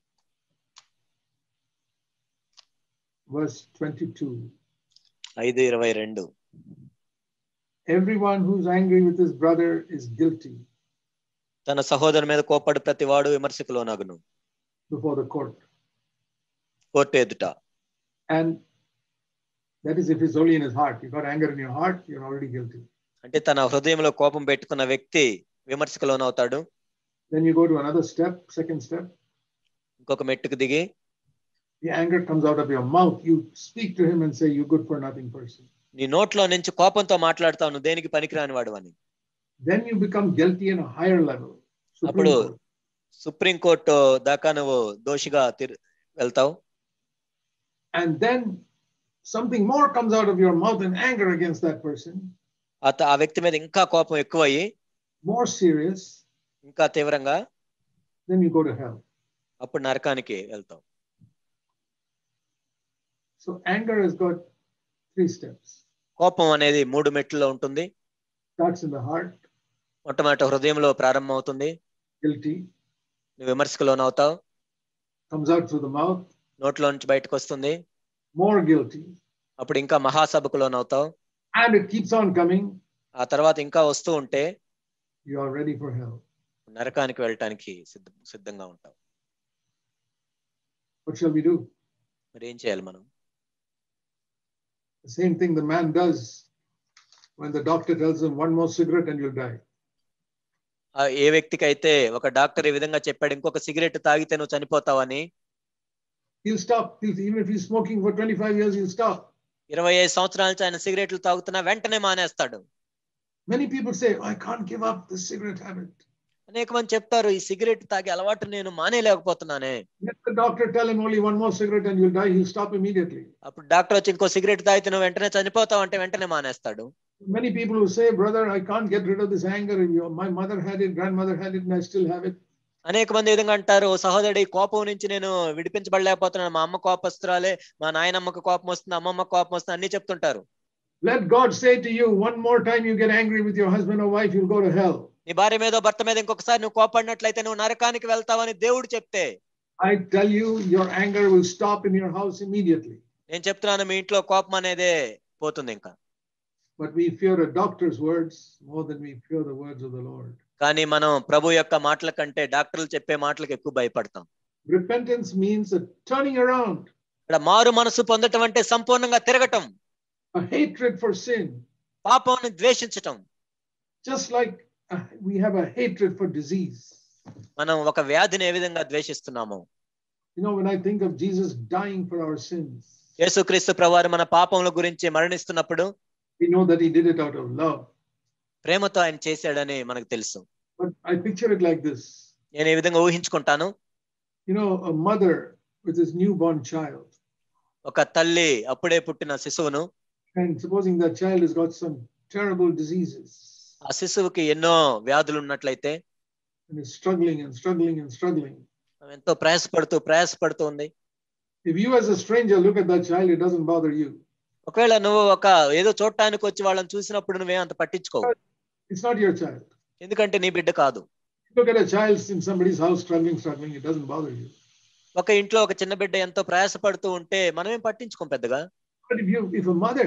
verse 22. ఐదు ఇరవై రెండు Everyone who's angry with his brother is guilty తన సహోదరు మీద కోపడు ప్రతి వాడు విమర్శకు లోనగును before the court. కోర్టు ఎదుట And that is if it's only in his heart. You got anger in your heart, you're already guilty. అంటే తన హృదయంలో కోపం పెట్టుకున్న వ్యక్తి విమర్శకు లోనవుతాడు Then you go to another step, second step. ఇంకొక మెట్టుకు దిగి The anger comes out of your mouth. You speak to him and say, You good for nothing person. నీ నోట్లో నుంచి కోపంతో మాట్లాడతావు నువ్వు దేనికి పనికిరాని వాడు అని Then you become guilty in a higher level. Supreme అప్పుడు Court. సుప్రీంకోర్టు దాకా నువ్వు దోషిగా తిరు వెళ్తావు And then something more comes out of your mouth in anger against that person, అత ఆ వ్యక్తి మీద ఇంకా కోపం ఎక్కువయ్యి more serious, ఇంకా తీవ్రంగా then you go to hell. అప్పుడు నరకానికి వెళ్తావు So anger has got three steps. కోపం అనేది మూడు మెట్లలో ఉంటుంది Starts in the heart, మొట్టమొదట హృదయంలో ప్రారంభం అవుతుంది guilty, నువ్వు విమర్శకు లోనవుతావు comes out through the mouth, నోట్లో నుంచి బయటకు వస్తుంది more guilty, అప్పుడు ఇంకా మహాసభకు లోనవుతావు and it keeps on coming. ఆ తర్వాత ఇంకా వస్తూ ఉంటే You are ready for hell. నరకానికి వెళ్ళటానికి సిద్ధ సిద్ధంగా ఉంటావు What shall we do? మరి ఏం చేయాలి మనం The same thing the man does when the doctor tells him one more cigarette and you'll die. ఆ ఏ వ్యక్తికి అయితే ఒక డాక్టర్ ఈ విధంగా చెప్పాడు ఇంకొక సిగరెట్ తాగితే నువ్వు చనిపోతావని He'll stop. He'll, even if he's smoking for 25 years, he'll stop. ఇరవై ఐదు సంవత్సరాల నుంచి ఆయన సిగరెట్లు తాగుతున్నా వెంటనే మానేస్తాడు Many people say, I can't give up the cigarette habit. అనేక మంది చెప్తారు ఈ సిగరెట్ తాగే అలవాటు నేను మానేయలేకపోతున్నానే Let the doctor tell him only one more cigarette and you'll die. He'll stop immediately. అప్పుడు డాక్టర్ వచ్చి ఇంకో సిగరెట్ తాగితే నువ్వు వెంటనే చనిపోతావు అంటే వెంటనే మానేస్తాడు Many people who say, Brother, I can't get rid of this anger. You- My mother had it, grandmother had it, and I still have it. అనేక మంది ఈ విధంగా అంటారు "ఓ సహోదరుడు ఈ కోపం నుంచి నేను విడిపించబడలేకపోతున్నాను మా అమ్మ కోపస్తురాలే మా నాయనమ్మకు కోపం వస్తుంది అమ్మమ్మ కోపం వస్తుంది అన్ని చెప్తుంటారు Let God say to you, one more time you get angry with your husband or wife, you'll go to hell. నీ భార్య మీద భర్త మీద ఇంకొకసారి నువ్వు కోపడినట్లయితే నువ్వు నరకానికి వెళ్తావని దేవుడు చెప్తే I tell you, your anger will stop in your house immediately. నేను చెప్తున్నాను మీ ఇంట్లో కోపం అనేదే పోతుంది ఇంకా But we fear a doctor's words more than we fear the words of the Lord. కానీ మనం ప్రభు యొక్క మాటల కంటే డాక్టర్లు చెప్పే మాటలకు ఎక్కువ భయపడతాం Repentance means a turning around, ఇక్కడ మారు మనసు పొందటం అంటే సంపూర్ణంగా తిరగటం a hatred for sin, పాపాన్ని ద్వేషించటం just like uh, we have a hatred for disease. మనం ఒక వ్యాధిని ఏ విధంగా ద్వేషిస్తున్నాము You know, when I think of Jesus dying for our sins, యేసుక్రీస్తు ప్రభువారు మన పాపముల గురించి మరణిస్తున్నప్పుడు we know that he did it out of love. ప్రేమతో ఆయన చేశాడని మనకు తెలుసు But I picture it like this నేను ఈ విధంగా ఊహించుకుంటాను you know, a mother with his newborn child, ఒక తల్లి అప్పుడే పుట్టిన శిశువును and supposing that child has got some terrible diseases ఆ శిశువుకి ఎన్నో వ్యాధులు ఉన్నట్లయితే and is struggling and struggling and struggling. ఆమె ఎంతో ప్రయాసపడుతూ ప్రయాసపడుతూ ఉంది If you, as a stranger, look at that child, it doesn't bother you. ఒకవేళ నువ్వు ఒక ఏదో చూడటానికి వచ్చి వాళ్ళని చూసినప్పుడు నువ్వే అంత పట్టించుకోవు It's not your child. ఎందుకంటే నీ బిడ్డ కాదు Look at a child in somebody's house struggling, struggling, it doesn't bother you. ఒక ఇంట్లో ఒక చిన్న బిడ్డ ఎంతో ప్రయాసపడుతూ ఉంటే మనమేం పట్టించుకోం పెద్దగా But if you, if a mother,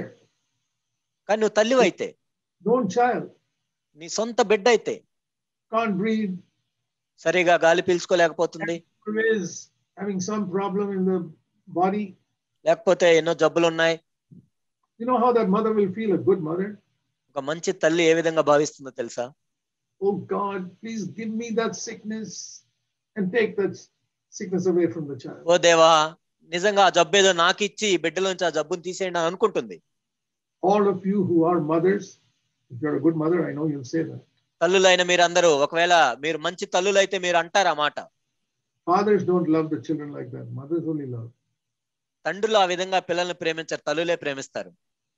కానీ నువ్వు తల్లివి అయితే own child, నీ సొంత బిడ్డ అయితే can't breathe, సరిగా గాలి పీల్చుకోలేకపోతుంది is having some problem in the body, లేకపోతే ఎన్నో జబ్బులు ఉన్నాయి you know how that mother will feel, a good mother? ఒక మంచి తల్లి ఏ విధంగా భావిస్తుందో తెలుసా Oh God, please give me that sickness and take that sickness away from the child. ఓ దేవా నిజంగా ఆ జబ్బు ఏదో నాకు ఇచ్చి ఈ బిడ్డలోంచి ఆ జబ్బుని తీసేయండి అని అనుకుంటుంది All of you who are mothers, if you're a good mother, I know you'll say that. తల్లులైన మీరందరూ ఒకవేళ మీరు మంచి తల్లులైతే మీరు అంటారు ఆ మాట Fathers don't love the children like that. Mothers only love. తండ్రులు ఆ విధంగా పిల్లల్ని ప్రేమించారు తల్లులే ప్రేమిస్తారు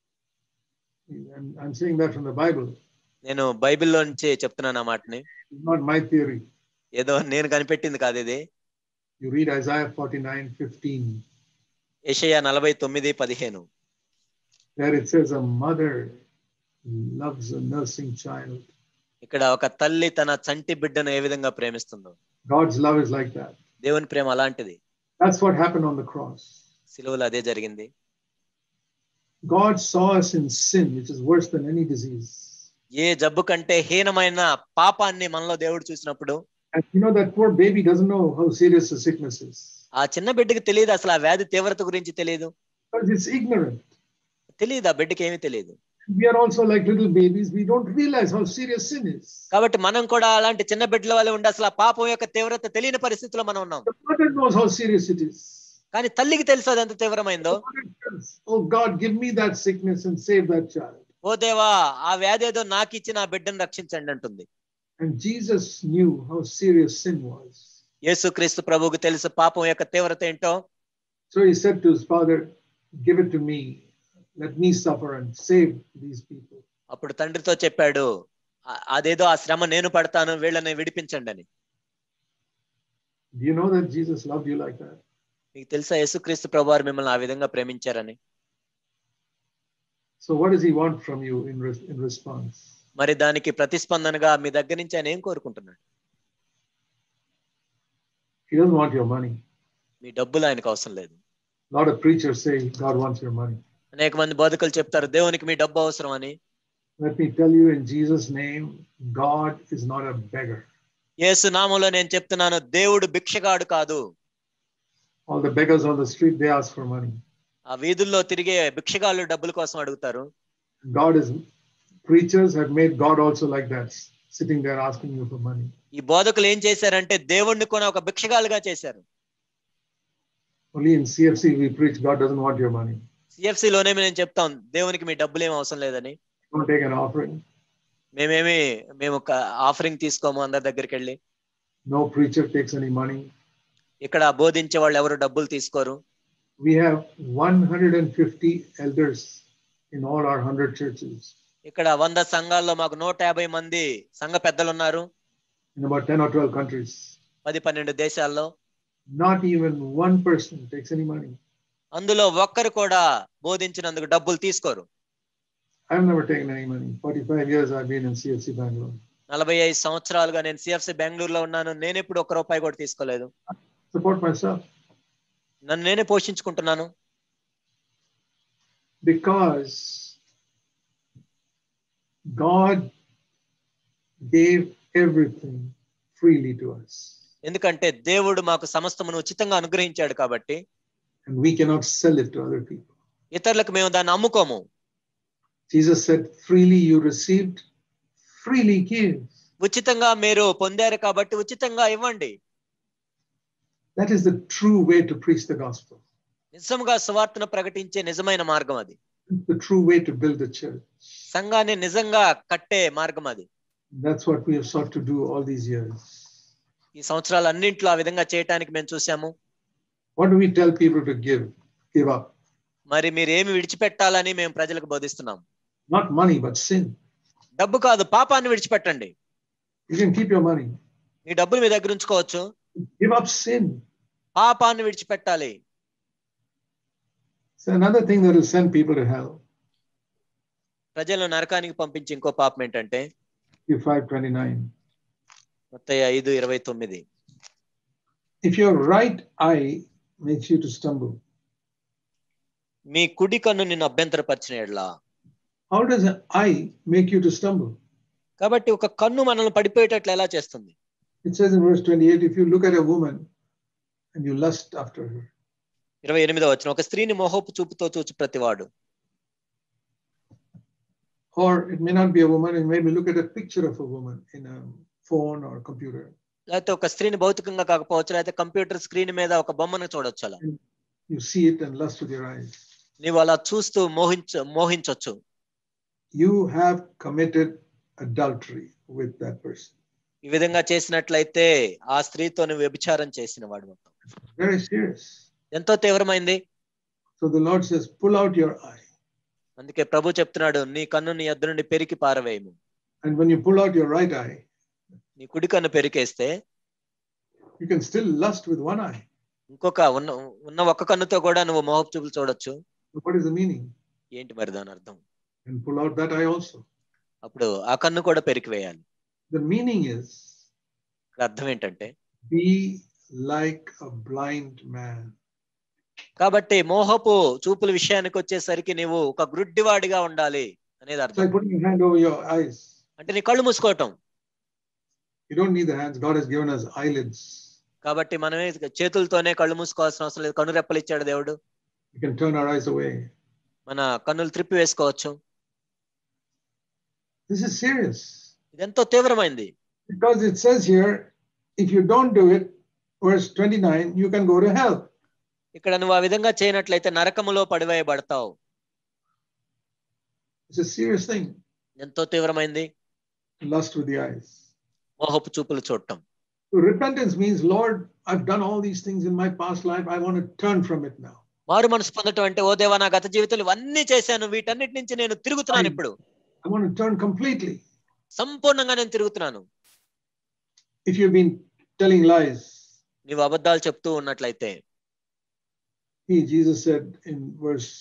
And I'm saying that from the Bible. నేను బైబిల్లో నుంచి చెప్తున్నాను ఆ మాటని It's not my theory. ఏదో నేను కనిపెట్టింది కాదు ఇది You read Isaiah 49 15. యెషయా నలభై తొమ్మిది పదిహేను There it says, A mother loves a nursing child. ఇక్కడ ఒక తల్లి తన చంటి బిడ్డను ఏ విధంగా ప్రేమిస్తుందో God's love is like that. దేవుని ప్రేమ అలాంటిది That's what happened on the cross. సిలువలో అదే జరిగింది God saw us in sin, which is worse than any disease. ఏ జబ్బు కంటే హీనమైన పాపాన్ని మనలో దేవుడు చూసినప్పుడు And you know, that poor baby doesn't know how serious the sickness is ఆ చిన్న బిడ్డకి తెలియదు అసలు ఆ వ్యాధి తీవ్రత గురించి తెలియదు because it's ignorant. తెలియదు ఆ బిడ్డకి ఏమీ తెలియదు We are also like little babies. We don't realize how serious sin is. కాబట్టి మనం కూడా అలాంటి చిన్న బిడ్డల వల్ల ఉండి అసలు ఆ పాపం యొక్క తీవ్రత తెలియని పరిస్థితిలో మనం ఉన్నాం The mother knows how serious it is. కానీ తల్లికి తెలుసు అది ఎంత తీవ్రమైందో The mother says, Oh God, give me that sickness and save that child. ఓ దేవా ఆ వ్యాధి ఏదో నాకు ఇచ్చి నా బిడ్డను రక్షించండి అంటుంది And Jesus knew how serious sin was. యేసుక్రీస్తు ప్రభువుకు తెలుసు పాపం యొక్క తీవ్రత ఏంటో So he said to his father, Give it to me. Let me suffer and save these people. అప్పుడు తండ్రితో చెప్పాడు "ఆ- అదేదో ఆ శ్రమ నేను పడతాను వీళ్ళని విడిపించండి అని Do you know that Jesus loved you like that? మీకు తెలుసా యేసుక్రీస్తు ప్రభువారు మిమ్మల్ని ఆ విధంగా ప్రేమించారని So what does he want from you in, res- in response? మరి దానికి ప్రతిస్పందనగా మీ దగ్గర నుంచి ఆయన ఏం కోరుకుంటున్నాడు He doesn't want your money. మీ డబ్బులు ఆయనకు అవసరం లేదు A lot of preachers say God wants your money. అనేక మంది బోధకులు చెప్తారు దేవునికి మీ డబ్బు అవసరం అని Let me tell you in Jesus' name, God is not a beggar. యేసు నామంలో నేను చెప్తున్నాను దేవుడు భిక్షగాడు కాదు All the beggars on the street, they ask for money. ఆ వీధుల్లో తిరిగే భిక్షగాళ్ళు డబ్బుల కోసం అడుగుతారు God is, preachers have made God also like that, sitting there asking you for money. ఈ బోధకులు ఏం చేశారంటే దేవుణ్ణి కూడా ఒక భిక్షగాలుగా చేశారు Only in CFC we preach God doesn't want your money. CFC లోనే మేము చెప్తాం దేవునికి మీ డబ్బులు ఏం అవసరం లేదని Don't take an offering. మేమేమి మేము ఆఫరింగ్ తీసుకోము అందరి దగ్గరికి వెళ్ళి No preacher takes any money. ఇక్కడ బోధించే వాళ్ళు ఎవరు డబ్బులు తీసుకోరు We have 150 elders in all our 100 churches ఇక్కడ వంద సంఘాల్లో మాకు నూట యాభై మంది సంఘ పెద్దలు ఉన్నారు in about 10 or 12 countries. పది పన్నెండు దేశాల్లో Not even one person takes any money. అందులో ఒక్కరు కూడా బోధించినందుకు డబ్బులు తీసుకోరు I've never taken any money. 45 years I've been in CFC Bangalore. నలభై ఐదు సంవత్సరాలుగా నేను సిఎఫ్సి బెంగళూరులో ఉన్నాను నేను ఎప్పుడు ఒక్క రూపాయి కూడా తీసుకోలేదు Support myself నన్ను నేనే పోషించుకుంటున్నాను because God gave everything freely to us. ఎందుకంటే దేవుడు మాకు సమస్తమును ఉచితంగా అనుగ్రహించాడు కాబట్టి And we cannot sell it to other people. ఇతరులకు మేము దాన్ని అమ్ముకోము Jesus said, freely you received, freely give. ఉచితంగా మీరు పొందారు కాబట్టి ఉచితంగా ఇవ్వండి That is the true way to preach the gospel, నిజంగా సువార్తను ప్రకటించే నిజమైన మార్గం అది the true way to build the church. సంఘాన్ని నిజంగా కట్టే మార్గం అది That's what we have sought to do all these years. ఈ సంవత్సరాలు అన్నింటిలో ఆ విధంగా చేయటానికి మేము చూసాము What do we tell people to give? Give up. మరి మీరు ఏమి విడిచిపెట్టాలని మేము ప్రజలకు బోధిస్తున్నాం Not money, but sin. డబ్బు కాదు పాపాన్ని విడిచిపెట్టండి You can keep your money. మీ డబ్బులు మీ దగ్గర ఉంచుకోవచ్చు Give up sin. పాపాన్ని విడిచిపెట్టాలి It's another thing that will send people to hell. ప్రజలను నరకానికి పంపించి ఇంకో పాపం ఏంటంటే Matthew 5:29. మొత్తం ఐదు ఇరవై తొమ్మిది If your right eye makes you to stumble, మీ కుడి కన్ను నిన్ను అభ్యంతరపరిచిన Edla how does an eye make you to stumble? కాబట్టి ఒక కన్ను మనల్ని పడిపోయేటట్లు ఎలా చేస్తుంది It says in verse 28 if you look at a woman and you lust after her, ఇరవై ఎనిమిదో వచ్చిన ఒక స్త్రీని మోహపు చూపుతో చూచి ప్రతివాడు or it may not be a woman, and maybe look at a picture of a woman in a phone or computer. లేకపోతే ఒక స్త్రీని భౌతికంగా కాకపోవచ్చు లేకపోతే కంప్యూటర్ స్క్రీన్ మీద ఒక బొమ్మను చూడొచ్చు అలా You see it and lust with your eyes. నీవు అలా చూస్తూ మోహించ మోహించొచ్చు You have committed adultery with that person. ఈ విధంగా చేసినట్లయితే ఆ స్త్రీతో నువ్వు వ్యభిచారం చేసిన వాడు మొత్తం Very serious. ఎంతో తీవ్రమైంది So the Lord says, pull out your eye. అందుకే ప్రభు చెప్తున్నాడు నీ కన్ను నీ ఎద్దు నుండి పెరికి పారవేయము And when you pull out your right eye, నీ కుడి కన్ను పెరికేస్తే you can still lust with one eye. ఇంకొక ఉన్న ఉన్న ఒక్క కన్నుతో కూడా నువ్వు మోహపు చూపులు చూడొచ్చు So what is the meaning? ఏంటి మరి దాని అర్థం And pull out that eye also. అప్పుడు ఆ కన్ను కూడా పెరికి వేయాలి The meaning is ఇక్కడ అర్థం ఏంటంటే be like a blind man. కాబట్టి మోహపు చూపుల విషయానికి వచ్చేసరికి నీవు ఒక గ్రుడ్డివాడిగా ఉండాలి అనేది It's అర్థం like putting your hand over your eyes. అంటే నీ కళ్ళు మూసుకోవటం You don't need the hands. God has given us eyelids. కాబట్టి మనమే చేతులతోనే కళ్ళు మూసుకోవాల్సిన అవసరం లేదు కన్ను రెప్పలు ఇచ్చాడు దేవుడు We can turn our eyes away. మన కన్నులు త్రిప్పి వేసుకోవచ్చు This is serious ఇది ఎంతో తీవ్రమైంది because it says here, if you don't do it, verse 29, you can go to hell. ఇక్కడ నువ్వు ఆ విధంగా చేయనట్లయితే నరకములో పడివేయబడతావు It's a serious thing. ఎంతో తీవ్రమైంది Lust with the eyes. మోహపు చూపులు చూడటం So repentance means, Lord, I've done all these things in my past life. I want to turn from it now. మారు మనసు పొందటం అంటే ఓ దేవా నా గత జీవితంలో ఇవన్నీ చేశాను వీటన్నిటి నుంచి నేను తిరుగుతున్నాను ఇప్పుడు I want to turn completely. సంపూర్ణంగా నేను తిరుగుతున్నాను If you've been telling lies, నీవు అబద్ధాలు చెప్తూ ఉన్నట్లయితే he, Jesus said in verse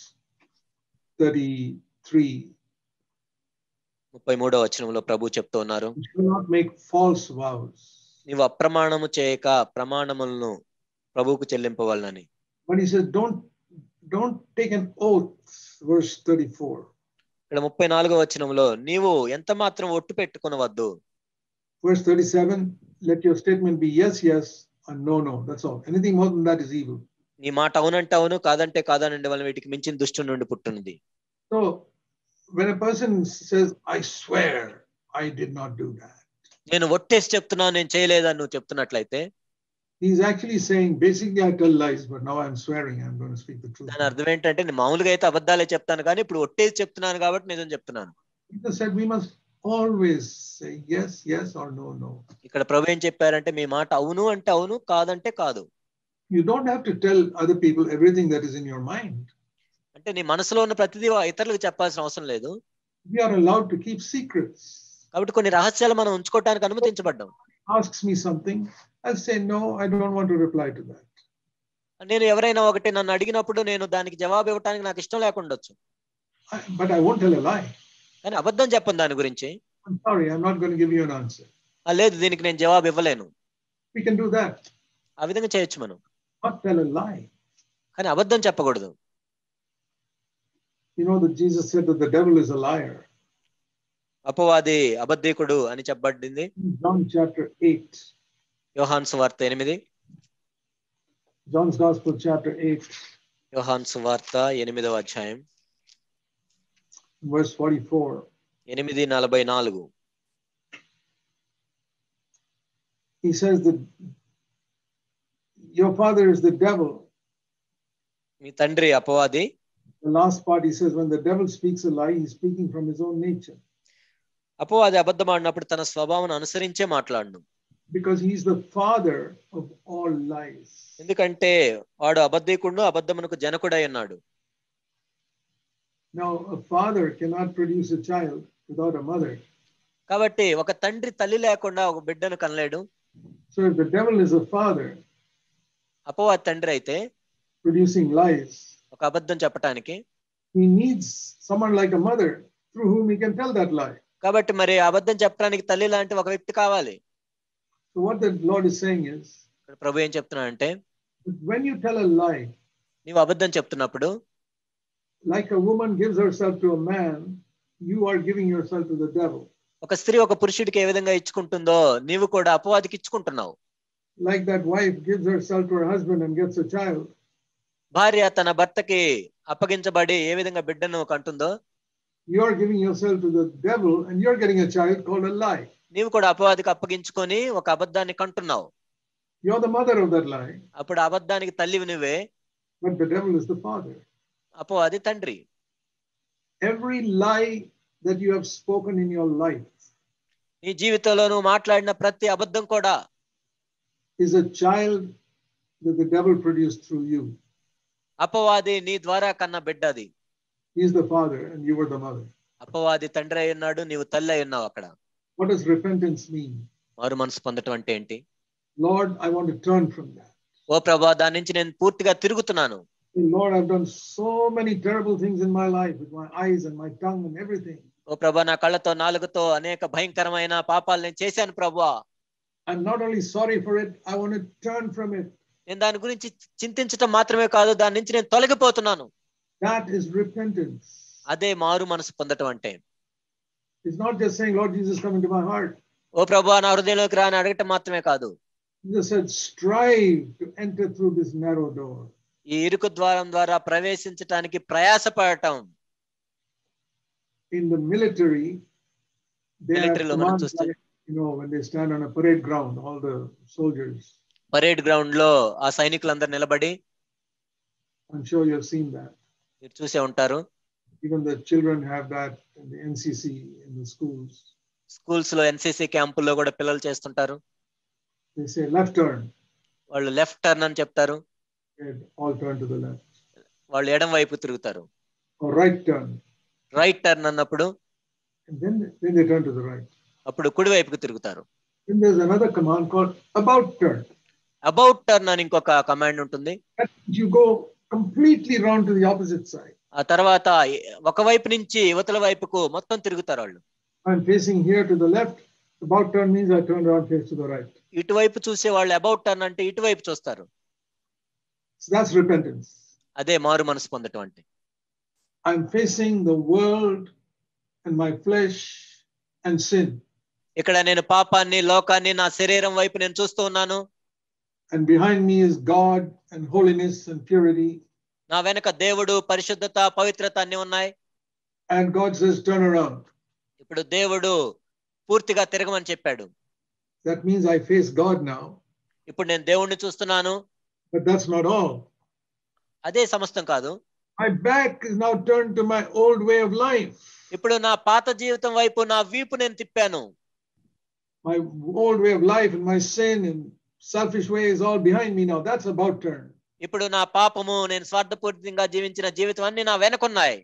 33, ముప్పై మూడో వచనంలో ప్రభు చెప్తూ ఉన్నారు you shall not make false vows. నీవు అప్రమాణము చేయక ప్రమాణములను ప్రభువుకు చెల్లింపవాలని But he says, don't, don't take an oath. Verse 34. ఇక్కడ ముప్పై నాలుగో వచనంలో నీవు ఎంత మాత్రం ఒట్టు పెట్టుకునవద్దు Verse 37, let your statement be yes, yes, and no, no. That's all. Anything more than that is evil. నీ మాట అవునంటే అవును కాదంటే కాదనండి వల్ల వీటికి మించిన దుష్టు నుండి పుట్టున్నది So when a person says, I swear I did not do that, నేను ఒట్టేసి చెప్తున్నాను నేను చేయలేదని నువ్వు చెప్తున్నట్లయితే he's actually saying, basically, I tell lies, but now I'm swearing I'm going to speak the truth. దాని అర్థం ఏంటంటే నేను మామూలుగా అయితే అబద్ధాలే చెప్తాను కానీ ఇప్పుడు ఒట్టేసి చెప్తున్నాను కాబట్టి నిజం చెప్తున్నాను Jesus said, we must always say yes, yes, or no, no. ఇక్కడ ప్రభు ఏం చెప్పారంటే మీ మాట అవును అంటే అవును కాదంటే కాదు You don't have to tell other people everything that is in your mind. అంటే నీ మనసులో ఉన్న ప్రతిదీ ఇతరులకు చెప్పాల్సిన అవసరం లేదు We are allowed to keep secrets. కాబట్టి కొన్ని రహస్యాలు మనం ఉంచుకోవడానికి అనుమతించబడ్డాం Asks me something, I'll say, no, I don't want to reply to that. నేను ఎవరైనా ఒకటి నన్ను అడిగినప్పుడు నేను దానికి జవాబు ఇవ్వడానికి నాకు ఇష్టం లేకుండొచ్చు I, but I won't tell a lie. కానీ అబద్ధం చెప్పను దాని గురించి I'm sorry, I'm not going to give you an answer. ఆ, లేదు దీనికి నేను జవాబు ఇవ్వలేను We can do that, ఆ విధంగా చేయొచ్చు మనం not tell a lie. కానీ అబద్ధం చెప్పకూడదు You know that Jesus said that the devil is a liar. అపవాది అబద్ధీకుడు అని చెప్పబడింది In John chapter 8, యోహాన్ సువార్త ఎనిమిది John's Gospel chapter 8, యోహాన్ సువార్త ఎనిమిదవ అధ్యాయం verse 44. ఎనిమిది నలభై నాలుగు He says that your father is the devil. మీ తండ్రి అపవాది The last part he says, when the devil speaks a lie, he's speaking from his own nature అపవాది అబద్ధం ఆడినప్పుడు తన స్వభావం అనుసరించే మాట్లాడను because he's the father of all lies. ఎందుకంటే వాడు అబద్ధీకుడు అబద్ధమునకు జనకుడై ఉన్నాడు Now, a father cannot produce a child without a mother. కాబట్టి ఒక తండ్రి తల్లి లేకుండా ఒక బిడ్డను కనలేడు So, if the devil is a father అపవాది తండ్రి అయితే producing lies, ఒక అబద్ధం చెప్పటానికి he needs someone like a mother through whom he can tell that lie. కాబట్టి మరి అబద్ధం చెప్పడానికి తల్లి లాంటి ఒక వ్యక్తి కావాలి So, what the Lord is saying is ఇక్కడ ప్రభు ఏం చెప్తున్నాడంటే that when you tell a lie, నీవు అబద్ధం చెప్తున్నప్పుడు like a woman gives herself to a man, you are giving yourself to the devil. ఒక స్త్రీ ఒక పురుషుడికి ఏ విధంగా ఇచ్చుకుంటుందో నీవు కూడా అపవాదికి ఇచ్చుకుంటున్నావు Like that wife gives herself to her husband and gets a child, భార్య తన భర్తకి అప్పగించబడి ఏ విధంగా బిడ్డను కంటుందో you are giving yourself to the devil and you're getting a child called a lie. నీవు కూడా అపవాదికి అప్పగించుకొని ఒక అబద్ధాన్ని కంటున్నావు You're the mother of that lie, అప్పుడు ఆ అబద్ధానికి తల్లివి నువ్వే but the devil is the father. అపవాది తండ్రి Every lie that you have spoken in your life నీ జీవితంలో నువ్వు మాట్లాడిన ప్రతి అబద్ధం కూడా is a child that the devil produced through you. అపవాది నీ ద్వారా కన్న బిడ్డ అది He's the father and you were the mother. అపవాది తండ్రి అయి ఉన్నాడు నీవు తల్లి అయి ఉన్నావు అక్కడ What does repentance mean? మారు మనసు పొందటం అంటే ఏంటి Lord, I want to turn from that. ఓ ప్రభా దాని నుంచి నేను పూర్తిగా తిరుగుతున్నాను Lord, I've done so many terrible things in my life with my eyes and my tongue and everything. ఓ ప్రభా నా కళ్ళతో నాలుగుతో అనేక భయంకరమైన పాపాలు నేను చేశాను ప్రభా I'm not only sorry for it, I want to turn from it. నేను దాని గురించి చింతించటం మాత్రమే కాదు దాని నుంచి నేను తొలగిపోతున్నాను That is repentance. అదే మారు మనసు పొందటం అంటే It's not just saying, Lord Jesus, come into my heart. ఓ ప్రభా నా హృదయంలోకి రాని అడగటం మాత్రమే కాదు Jesus said, strive to enter through this narrow door. ఈ ఇరుకు ద్వారం ద్వారా ప్రవేశించటానికి ప్రయాసపడటం In the military, they have Military లో మనం commands చూస్తే- like, you know, when they stand on a parade ground, all the soldiers. Parade ground లో ఆ సైనికులందరూ నిలబడి I'm sure you have seen that. మీరు చూసే ఉంటారు Even the children have that in the NCC in the schools. Schools లో NCC క్యాంపుల్లో కూడా పిల్లలు చేస్తుంటారు They say left turn, వాళ్ళు లెఫ్ట్ టర్న్ అని చెప్తారు and all turn to the left. వాళ్ళు ఎడం వైపు తిరుగుతారు Or right turn, right turn అన్నప్పుడు and then, then they turn to the right. అప్పుడు కుడి వైపుకు తిరుగుతారు Then there's another command called about turn. About turn అని ఇంకొక కమాండ్ ఉంటుంది That means you go completely round to the opposite side. ఆ తర్వాత ఒక వైపు నుంచి యువతల వైపుకు మొత్తం తిరుగుతారు వాళ్ళు I'm facing here to the left. About turn means I turn around face to the right. ఇటువైపు చూసే వాళ్ళు అబౌట్ టర్న్ అంటే ఇటువైపు చూస్తారు So that's repentance. అదే మారు మనసు పొందటం అంటే I'm facing the world and my flesh and sin. ఇక్కడ నేను పాపాన్ని లోకాన్ని నా శరీరం వైపు నేను చూస్తూ ఉన్నాను And behind me is God and holiness and purity. నా వెనక దేవుడు పరిశుద్ధత పవిత్రత అన్ని ఉన్నాయి And God says, turn around. ఇప్పుడు దేవుడు పూర్తిగా తిరగమని చెప్పాడు That means I face God now. ఇప్పుడు నేను దేవుణ్ణి చూస్తున్నాను But that's not all. అదే సమస్తం కాదు My back is now turned to my old way of life. ఇప్పుడు నా పాత జీవితం వైపు నా వీపు నేను తిప్పాను My old way of life and my sin and selfish way is all behind me now. That's about turn. ఇప్పుడు నా పాపము నేను స్వార్థపూరితంగా జీవించిన జీవితం అన్ని నా వెనకున్నాయి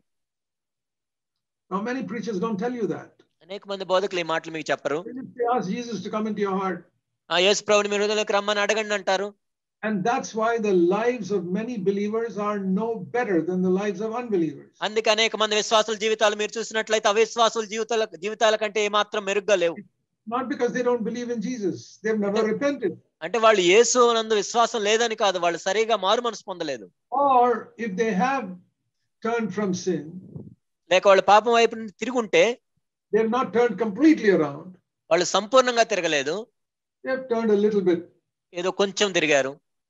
Now, many preachers don't tell you that. అనేక మంది బోధకులు ఈ మాటలు మీకు చెప్పరు They just say, ask Jesus to come into your heart. ఆ యేసు ప్రభుని మీ హృదయంలోకి రమ్మని అడగండి అంటారు And that's why the lives of many believers are no better than the lives of unbelievers. అందుకే అనేక మంది విశ్వాసుల జీవితాలు మీరు చూసినట్లయితే అవిశ్వాసుల జీవితాల జీవితాల కంటే ఏమాత్రం మెరుగ్గా లేవు Not because they don't believe in Jesus, they've never repented. అంటే వాళ్ళు యేసు నందు విశ్వాసం లేదని కాదు వాళ్ళు సరిగా మారు మనసు పొందలేదు Or if they have turned from sin, లేక వాళ్ళు పాపం వైపు నుండి తిరిగి ఉంటే they have not turned completely around. వాళ్ళు సంపూర్ణంగా తిరగలేదు They have turned a little bit. ఏదో కొంచెం తిరిగారు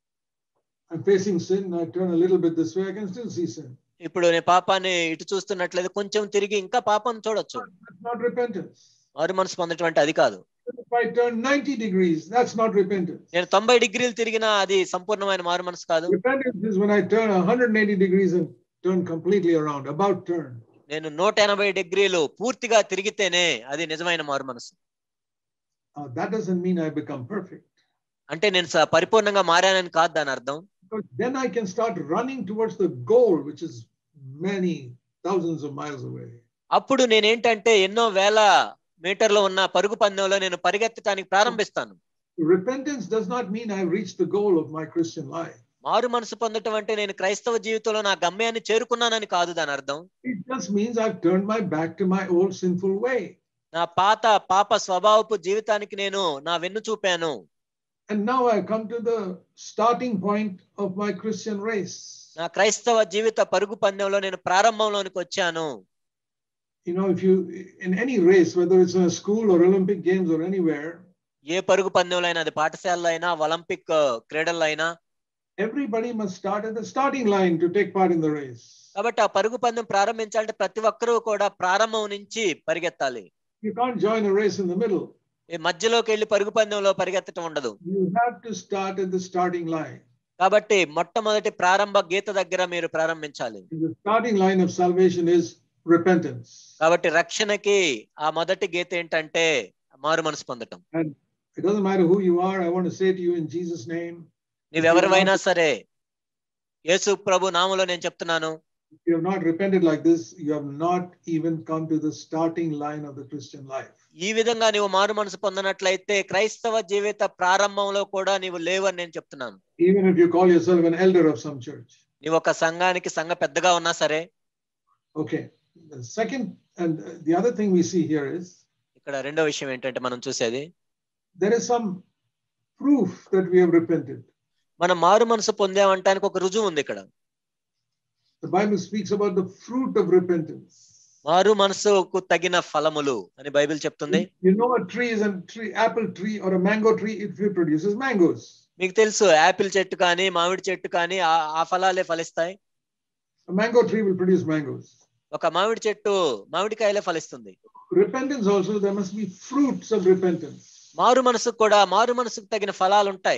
I'm facing sin, I turn a little bit this way, I can still see sin. ఇప్పుడు నేను పాపాన్ని ఇటు చూస్తున్నట్లయితే కొంచెం తిరిగి ఇంకా పాపాన్ని చూడొచ్చు That's not repentance. మారు మనసు పొందటం అంటే అది కాదు If I turn 90 degrees, that's not repentance. నేను తొంభై డిగ్రీలు తిరిగినా అది సంపూర్ణమైన మారు మనసు కాదు Repentance is when I turn 180 degrees and turn completely around, about turn. నేను నూట ఎనభై డిగ్రీలు పూర్తిగా తిరిగితేనే అది నిజమైన మారు మనసు Uh, that doesn't mean I become perfect. అంటే నేను స- పరిపూర్ణంగా మారానని కాదు దాని అర్థం Because then I can start running towards the goal, which is many thousands of miles away. అప్పుడు నేనేంటంటే ఎన్నో వేల మీటర్లు ఉన్న పరుగు పందెంలో నేను పరిగెత్తడానికి ప్రారంభిస్తాను Repentance does not mean I've reached the goal of my Christian life. మారు మనసు పొందటం అంటే నేను క్రైస్తవ జీవితంలో నా గమ్యాన్ని చేరుకున్నానని కాదు దాని అర్థం It just means I've turned my back to my old sinful way. నా పాత పాప స్వభావపు జీవితానికి నేను నా వెన్ను చూపాను And now I come to the starting point of my Christian race. నా క్రైస్తవ జీవిత పరుగు పందెంలో నేను ప్రారంభంలోనికి వచ్చాను You know, if you, in any race, whether it's in a school or Olympic Games or anywhere, ఏ పరుగు పందెంలో అయినా అది పాఠశాలలో అయినా ఒలింపిక్ ఆ, క్రీడల్లో అయినా everybody must start at the starting line to take part in the race. కాబట్టి ఆ పరుగు పందెం ప్రారంభించాలంటే ప్రతి ఒక్కరూ కూడా ప్రారంభం నుంచి పరిగెత్తాలి You can't join a race in the middle. ఈ మధ్యలోకి వెళ్ళి పరుగు పందెంలో పరిగెత్తడం ఉండదు You have to start at the starting line. కాబట్టి మొట్టమొదటి ప్రారంభ గీత దగ్గర మీరు ప్రారంభించాలి And the starting line of salvation is repentance. కాబట్టి రక్షణకి ఆ మొదటి గీత ఏంటంటే మారు మనసు పొందటం It doesn't matter who you are. I want to say to you in Jesus' name, నీవెవరివైనా సరే యేసు ప్రభు నామలో నేను చెప్తున్నాను if you have not repented like this, you have not even come to the starting line of the Christian life. ఈ విధంగా నీవు మారు మనసు పొందనట్లయితే క్రైస్తవ జీవిత ప్రారంభంలో కూడా నీవు లేవని నేను చెప్తున్నాను Even if you call yourself an elder of some church. నీవు ఒక సంఘానికి సంఘ పెద్దగా ఉన్నా సరే Okay. The second and the other thing we see here is ఇక్కడ రెండో విషయం ఏంటంటే మనం చూసేది there is some proof that we have repented. మనం మారు మనసు పొందామంటానికి ఒక రుజువు ఉంది ఇక్కడ The Bible speaks about the fruit of repentance. మారు మనసుకు తగిన ఫలములు అని బైబిల్ చెప్తుంది You know, a tree is a tree, apple tree or a mango tree, it produces mangoes. మీకు తెలుసు యాపిల్ చెట్టు కానీ మామిడి చెట్టు కానీ ఆ ఆ ఫలాలే ఫలిస్తాయి A mango tree will produce mangoes. ఒక మామిడి చెట్టు మామిడికాయలే ఫలిస్తుంది Repentance also, there must be fruits of repentance. మారు మనసుకు కూడా మారు మనసుకు తగిన ఫలాలు ఉంటాయి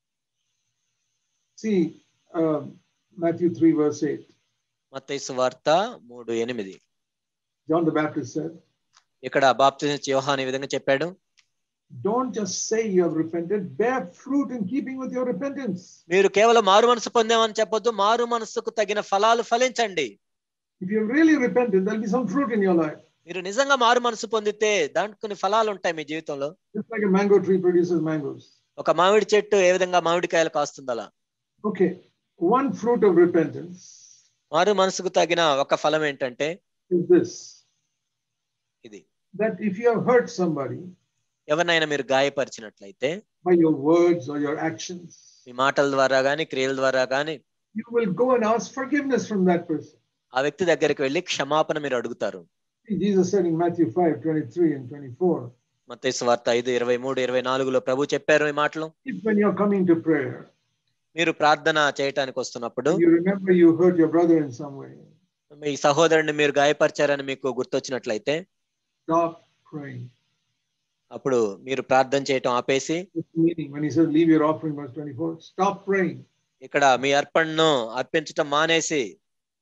See, um, Matthew 3, verse 8. మత్తయి వార్త మూడు ఎనిమిది John the Baptist said, ఇక్కడ బాప్తిజం యోహాన్ ఈ విధంగా చెప్పాడు Don't just say you have repented, bear fruit in keeping with your repentance. మీరు కేవలం మారు మనసు పొందామని చెప్పొద్దు మారు మనసుకు తగిన ఫలాలు ఫలించండి If you have really repented, there'll be some fruit in your life. మీరు నిజంగా మారు మనసు పొందితే దాంట్లో కొన్ని ఫలాలు ఉంటాయి మీ జీవితంలో Just like a mango tree produces mangoes. ఒక మామిడి చెట్టు ఏ విధంగా మామిడికాయలు కాస్తుంది అలా Okay, one fruit of repentance మారు మనసుకు తగిన ఒక ఫలం ఏంటంటే is this ఇది that if you have hurt somebody ఎవరినైనా మీరు గాయపరిచినట్లయితే by your words or your actions, మీ మాటల ద్వారా గాని క్రియల ద్వారా గాని you will go and ask forgiveness from that person. ఆ వ్యక్తి దగ్గరికి వెళ్ళి క్షమాపణ మీరు అడుగుతారు See, Jesus said in Matthew 5 23 and 24, మత్తయి వార్త ఐదు ఇరవై మూడు ఇరవై నాలుగులో ప్రభు చెప్పారు ఈ మాటలు if when you're coming to prayer, మీరు ప్రార్థన చేయటానికి వస్తున్నప్పుడు you remember you hurt your brother in some way, మీ సహోదరుని మీరు గాయపరిచారని మీకు గుర్తొచ్చినట్లయితే stop praying. అప్పుడు మీరు ప్రార్థన చేయటం ఆపేసి This meaning, when he says, leave your offering, verse 24, stop praying. ఇక్కడ మీ అర్పణను అర్పించటం మానేసి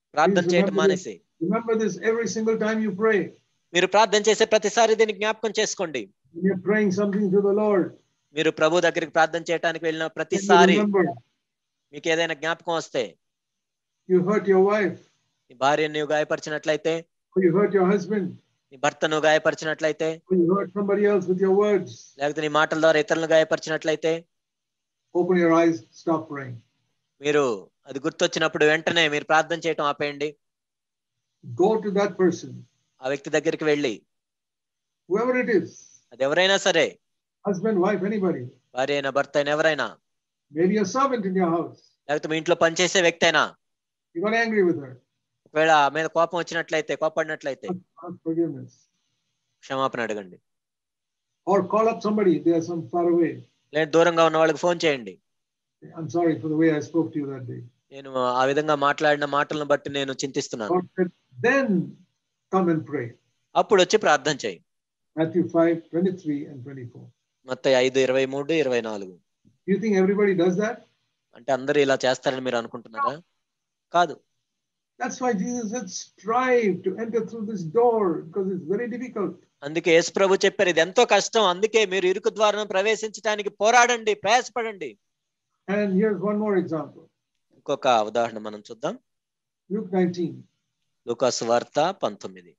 ప్రార్థన Please చేయటం remember మానేసి Remember this every single time you pray. మీరు ప్రార్థన చేసే ప్రతిసారి దీన్ని జ్ఞాపకం చేసుకోండి When you're praying something to the Lord, మీరు ప్రభు దగ్గరికి ప్రార్థన చేయడానికి వెళ్ళిన then you ప్రతిసారి remember మీకు ఏదైనా జ్ఞాపకం వస్తే you hurt your wife, నీ భార్యను నీవు గాయపరిచినట్లయితే or you hurt your husband, నీ భర్తను గాయపరిచినట్లయితే or you hurt somebody else with your words. లేకపోతే నీ మాటల ద్వారా ఇతరులను గాయపరిచినట్లయితే Open your eyes, stop praying. మీరు అది గుర్తొచ్చినప్పుడు వెంటనే మీరు ప్రార్థన చేయటం ఆపేయండి Go to that person, ఆ వ్యక్తి దగ్గరికి వెళ్ళి whoever it is, అది ఎవరైనా సరే husband, wife, anybody, భార్య అయినా భర్త అయినా ఎవరైనా maybe a servant in your house. లేకపోతే మీ ఇంట్లో పనిచేసే వ్యక్తి అయినా You got angry with her, ఒకవేళ ఆ మీద కోపం వచ్చినట్లయితే కోపడినట్లయితే ask forgiveness. క్షమాపణ అడగండి Or call up somebody, they are some far away. లేదా దూరంగా ఉన్న వాళ్ళకి ఫోన్ చేయండి I'm sorry for the way I spoke to you that day. నేను ఆ విధంగా మాట్లాడిన మాటలను బట్టి నేను చింతిస్తున్నాను God said, then come and pray. అప్పుడు వచ్చి ప్రార్థన చేయి Matthew 5, 23 and 24. మొత్తం ఐదు ఇరవై మూడు ఇరవై నాలుగు You think everybody does that? అంటే అందరూ ఇలా చేస్తారని మీరు అనుకుంటున్నారా కాదు That's why Jesus said, strive to enter through this door because it's very difficult. అందుకే యేసు ప్రభు చెప్పారు ఇది ఎంతో కష్టం అందుకే మీరు ఇరుకు ద్వారం ప్రవేశించడానికి పోరాడండి ప్రయాసపడండి And here's one more example ఇంకొక ఉదాహరణ మనం చూద్దాం Luke 19. లూకాసు వార్త పంతొమ్మిది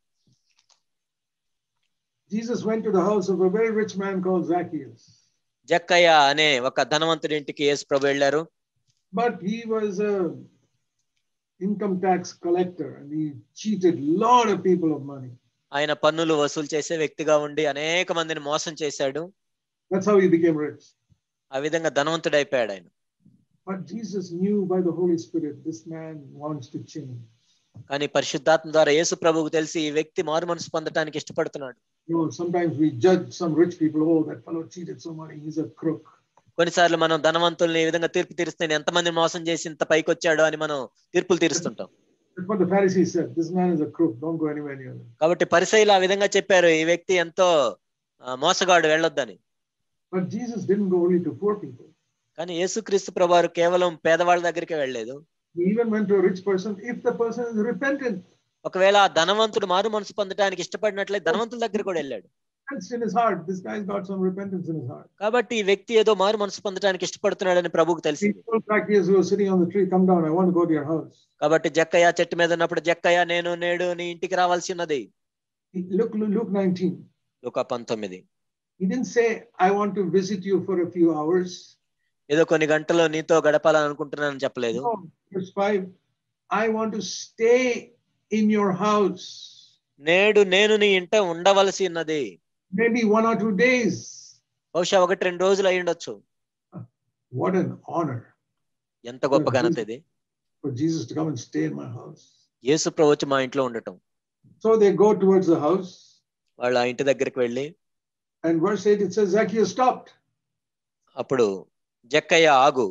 Jesus went to the house of a very rich man called Zacchaeus. జక్కయ్య అనే ఒక ధనవంతుడి ఇంటికి యేసు ప్రభు వెళ్ళారు But he was a income tax collector and he cheated a lot of people of money. ఆయన పన్నులు వసూలు చేసే వ్యక్తిగా ఉండి అనేక మందిని మోసం చేశాడు That's how he became rich. ఆ విధంగా ధనవంతుడు అయిపోయాడు ఆయన But Jesus knew by the Holy Spirit this man wants to change. కానీ పరిశుద్ధాత్మ ద్వారా యేసు ప్రభువుకు తెలిసి ఈ వ్యక్తి మారు మనసు పొందటానికి ఇష్టపడుతున్నాడు You know, sometimes we judge some rich people, oh, that fellow cheated so money, he's a crook. కొన్నిసార్లు మనం ధనవంతుల్ని ఈ విధంగా తీర్పు తీరిస్తే నేను ఎంతమంది మోసం చేసి ఇంత పైకి వచ్చాడో అని మనం తీర్పులు తీరుస్తుంటాం That's what the Pharisees said. This man is a crook. Don't go anywhere near him. కాబట్టి పరిసైలు ఆ విధంగా చెప్పారు ఈ వ్యక్తి ఎంతో ఆ, మోసగాడు వెళ్ళొద్దని But Jesus didn't go only to poor people. కానీ యేసుక్రీస్తు ప్రభువారు కేవలం పేదవాళ్ళ దగ్గరికి వెళ్ళలేదు He even went to a rich person if the person is repentant. ఒకవేళ ఆ ధనవంతుడు మారు మనసు పొందడానికి ఇష్టపడినట్లయితే ధనవంతుల దగ్గర కూడా వెళ్ళాడు That's in his heart. This guy's got some repentance in his heart. కాబట్టి ఈ వ్యక్తి ఏదో మారు మనసు పొందడానికి ఇష్టపడుతున్నాడని ప్రభువుకు He తెలిసింది told Zacchaeus who was sitting on the tree, Come down, I want to go to your house. కాబట్టి జక్కయ్య చెట్టు మీద ఉన్నప్పుడు జక్కయ్య నేను నేడు నీ ఇంటికి రావాల్సి ఉన్నది He, look, Luke 19. ఒక పంతొమ్మిది He didn't say, I want to visit you for a few hours. ఏదో కొన్ని గంటలు నీతో గడపాలని అనుకుంటున్నానని చెప్పలేదు No, verse 5. I want to stay in your house. నేడు నేను నీ ఇంట ఉండవలసి ఉన్నది Maybe one or two days. బహుశా ఒకటి రెండు రోజులు అయి ఉండొచ్చు What an honor ఎంత గొప్ప ఘనత ఇది for Jesus to come and stay in my house. యేసు ప్రభు వచ్చి మా ఇంట్లో ఉండటం So they go towards the house. వాళ్ళు ఆ ఇంటి దగ్గరికి వెళ్ళి And verse 8 it says, Zacchaeus stopped. అప్పుడు జక్కయ్య ఆగు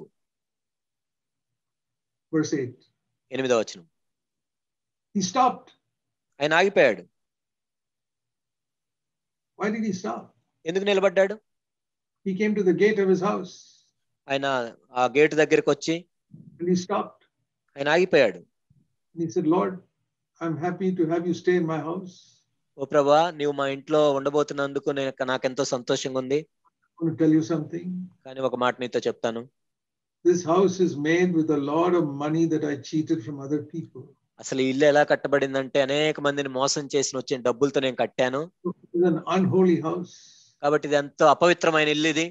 Verse 8. ఎనిమిదో వచనం He stopped. ఆయన ఆగిపోయాడు Why did he stop? ఎందుకు నిలబడ్డాడు He came to the gate of his house ఆయన ఆ గేటు దగ్గరికి వచ్చి and he stopped. ఆయన ఆగిపోయాడు And he said, Lord, I'm happy to have you stay in my house. ఓ ప్రభా నీవు మా ఇంట్లో ఉండబోతున్నందుకు నేను నాకెంతో సంతోషంగా ఉంది I want to tell you something. కానీ ఒక మాట నీతో చెప్తాను This house is made with a lot of money that I cheated from other people. అసలు ఈ ఇల్లు ఎలా కట్టబడిందంటే అనేక మందిని మోసం చేసిన వచ్చిన డబ్బులతో నేను కట్టాను It's an unholy house. కాబట్టి ఇది ఎంతో అపవిత్రమైన ఇల్లు ఇది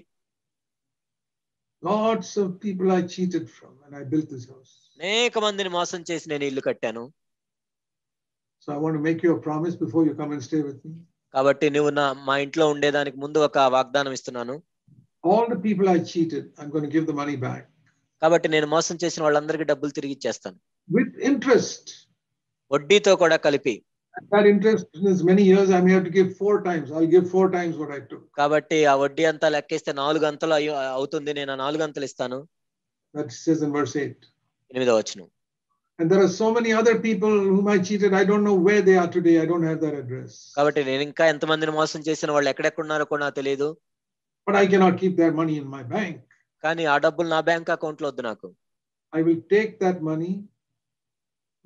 Lots of people I cheated from, and I built this house. అనేక మందిని మోసం చేసి నేను ఇల్లు కట్టాను So I want to make you a promise before you come and stay with me. కాబట్టి నువ్వు నా మా ఇంట్లో ఉండేదానికి ముందు ఒక వాగ్దానం ఇస్తున్నాను All the people I cheated, I'm going to give the money back కాబట్టి నేను మోసం చేసిన వాళ్ళందరికీ డబ్బులు తిరిగి ఇచ్చేస్తాను with interest. వడ్డీతో కూడా కలిపి And that interest is many years. I may have to give four times. I'll give four times what I took. కాబట్టి ఆ వడ్డీ అంతా లెక్కేస్తే నాలుగు అంతలు అయ్యో- అవుతుంది నేను ఆ నాలుగు అంతలు ఇస్తాను That says in verse 8. ఎనిమిదో వచనం And there are so many other people whom I cheated. I don't know where they are today. I don't have their address. కాబట్టి నేను ఇంకా ఎంతమందిని మోసం చేసిన వాళ్ళు ఎక్కడెక్కడున్నారో కూడా నాకు తెలియదు But I cannot keep their money in my bank. కానీ ఆ డబ్బులు నా బ్యాంక్ అకౌంట్ లో వద్దు నాకు I will take that money,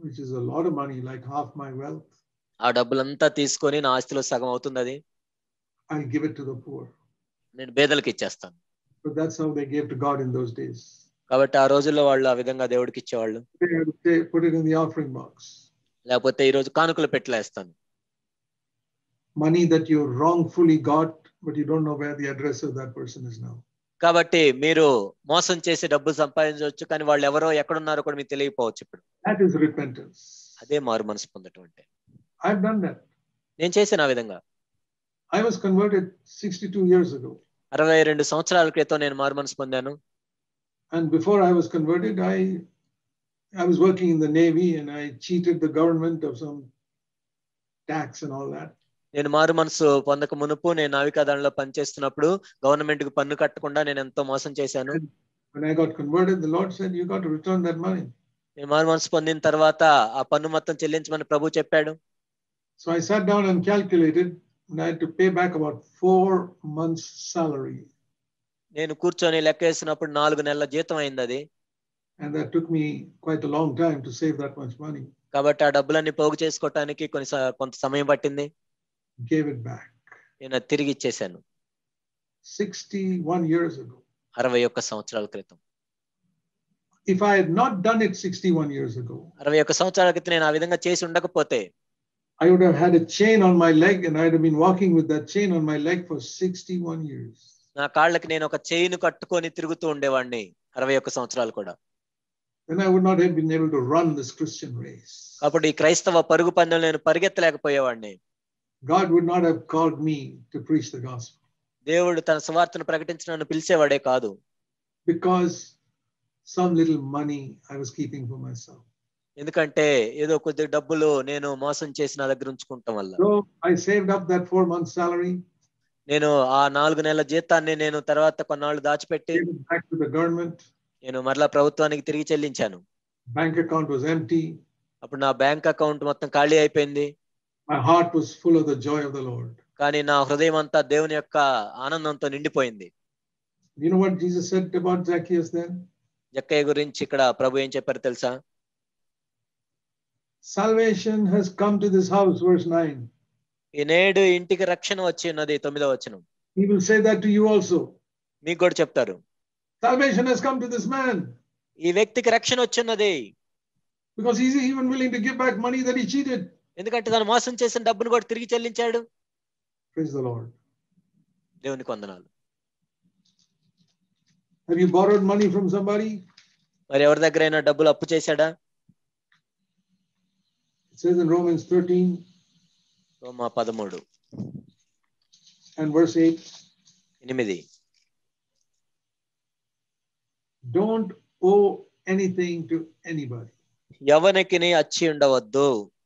which is a lot of money, like half my wealth, ఆ డబ్బులంతా తీసుకొని నా ఆస్తిలో సగం అవుతుంది అది I'll give it to the poor. నేను పేదలకు ఇచ్చేస్తాను But that's how they gave to God in those days. కాబట్టి ఆ రోజుల్లో వాళ్ళు ఆ విధంగా దేవుడికి ఇచ్చేవాళ్ళు They had to say, put it in the offering box. లేకపోతే ఈ రోజు కానుకలు పెట్టలేస్తాను Money that you wrongfully got, but you don't know where the address of that person is now. కాబట్టి మీరు మోసం చేసి డబ్బులు సంపాదించవచ్చు కానీ వాళ్ళు ఎవరో ఎక్కడున్నారో కూడా మీకు తెలియకపోవచ్చు ఇప్పుడు That is repentance. అదే మారు మనసు పొందటం అంటే I've done that. నేను చేసిన ఆ విధంగా I was converted 62 years ago. అరవై రెండు సంవత్సరాల క్రితం నేను మారు మనసు పొందాను And before I was converted, I I was working in the Navy and I cheated the government of some tax and all that. నేను మారు మనసు పొందక మునుపు నేను నావికాదళంలో పనిచేస్తున్నప్పుడు గవర్నమెంట్ కి పన్ను కట్టకుండా నేను ఎంతో మోసం చేశాను When I got converted, the Lord said, You got to return that money. నేను మారు మనసు పొందిన తర్వాత ఆ పన్ను మొత్తం చెల్లించమని ప్రభు చెప్పాడు So I sat down and calculated, and I had to pay back about four months' salary. నేను కూర్చొని లెక్క వేసినప్పుడు నాలుగు నెలల జీతం అయింది అది And that took me quite a long time to save that much money. కాబట్టి ఆ డబ్బులన్నీ పోగు చేసుకోవటానికి కొన్ని స- కొంత సమయం పట్టింది Gave it back. నేను అది తిరిగి ఇచ్చేసాను 61 years ago. అరవై ఒక్క సంవత్సరాల క్రితం If I had not done it 61 years ago, అరవై ఒక్క సంవత్సరాల క్రితం నేను ఆ విధంగా చేసి ఉండకపోతే I would have had a chain on my leg and I'd have been walking with that chain on my leg for 61 years. నా కాళ్ళకి నేను ఒక చైన్ కట్టుకొని తిరుగుతూ ఉండేవాడిని అరవై ఒక్క సంవత్సరాలు కూడా Then I would not have been able to run this Christian race. కాబట్టి ఈ క్రైస్తవ పరుగు పందెం నేను పరిగెత్తలేకపోయేవాడిని God would not have called me to preach the gospel దేవుడు తన సువార్తను ప్రకటించి నన్ను పిలిచేవాడే కాదు because some little money I was keeping for myself. ఎందుకంటే ఏదో కొద్ది డబ్బులు నేను మోసం చేసి నా దగ్గర ఉంచుకుంటాం వల్ల So I saved up that four months salary, నేను ఆ నాలుగు నెలల జీతాన్ని నేను తర్వాత కొన్నాళ్ళు దాచిపెట్టి gave it back to the government. నేను మరలా ప్రభుత్వానికి తిరిగి చెల్లించాను Bank account was empty. అప్పుడు నా బ్యాంక్ అకౌంట్ మొత్తం ఖాళీ అయిపోయింది My heart was full of the joy of the Lord. కానీ నా హృదయం అంతా దేవుని యొక్క ఆనందంతో నిండిపోయింది You know what Jesus said about Zacchaeus then? జక్కయ్య గురించి ఇక్కడ ప్రభు ఏం చెప్పారు తెలుసా Salvation has come to this house, verse 9. ఈ నేడు ఇంటికి రక్షణ వచ్చి ఉన్నది తొమ్మిదో వచనం He will say that to you also. మీకు కూడా చెప్తారు Salvation has come to this man ఈ వ్యక్తికి రక్షణ వచ్చిన్నది because he's even willing to give back money that he cheated. ఎందుకంటే తను మోసం చేసిన డబ్బును కూడా తిరిగి చెల్లించాడు Praise the Lord. దేవునికి వందనాలు Have you borrowed money from somebody? మరి ఎవరి దగ్గరైనా డబ్బులు అప్పు చేశాడా It says in Romans 13 రోమా పదమూడు and verse 8 ఎనిమిది don't owe anything to anybody. ఎవరికి అచ్చి ఉండవద్దు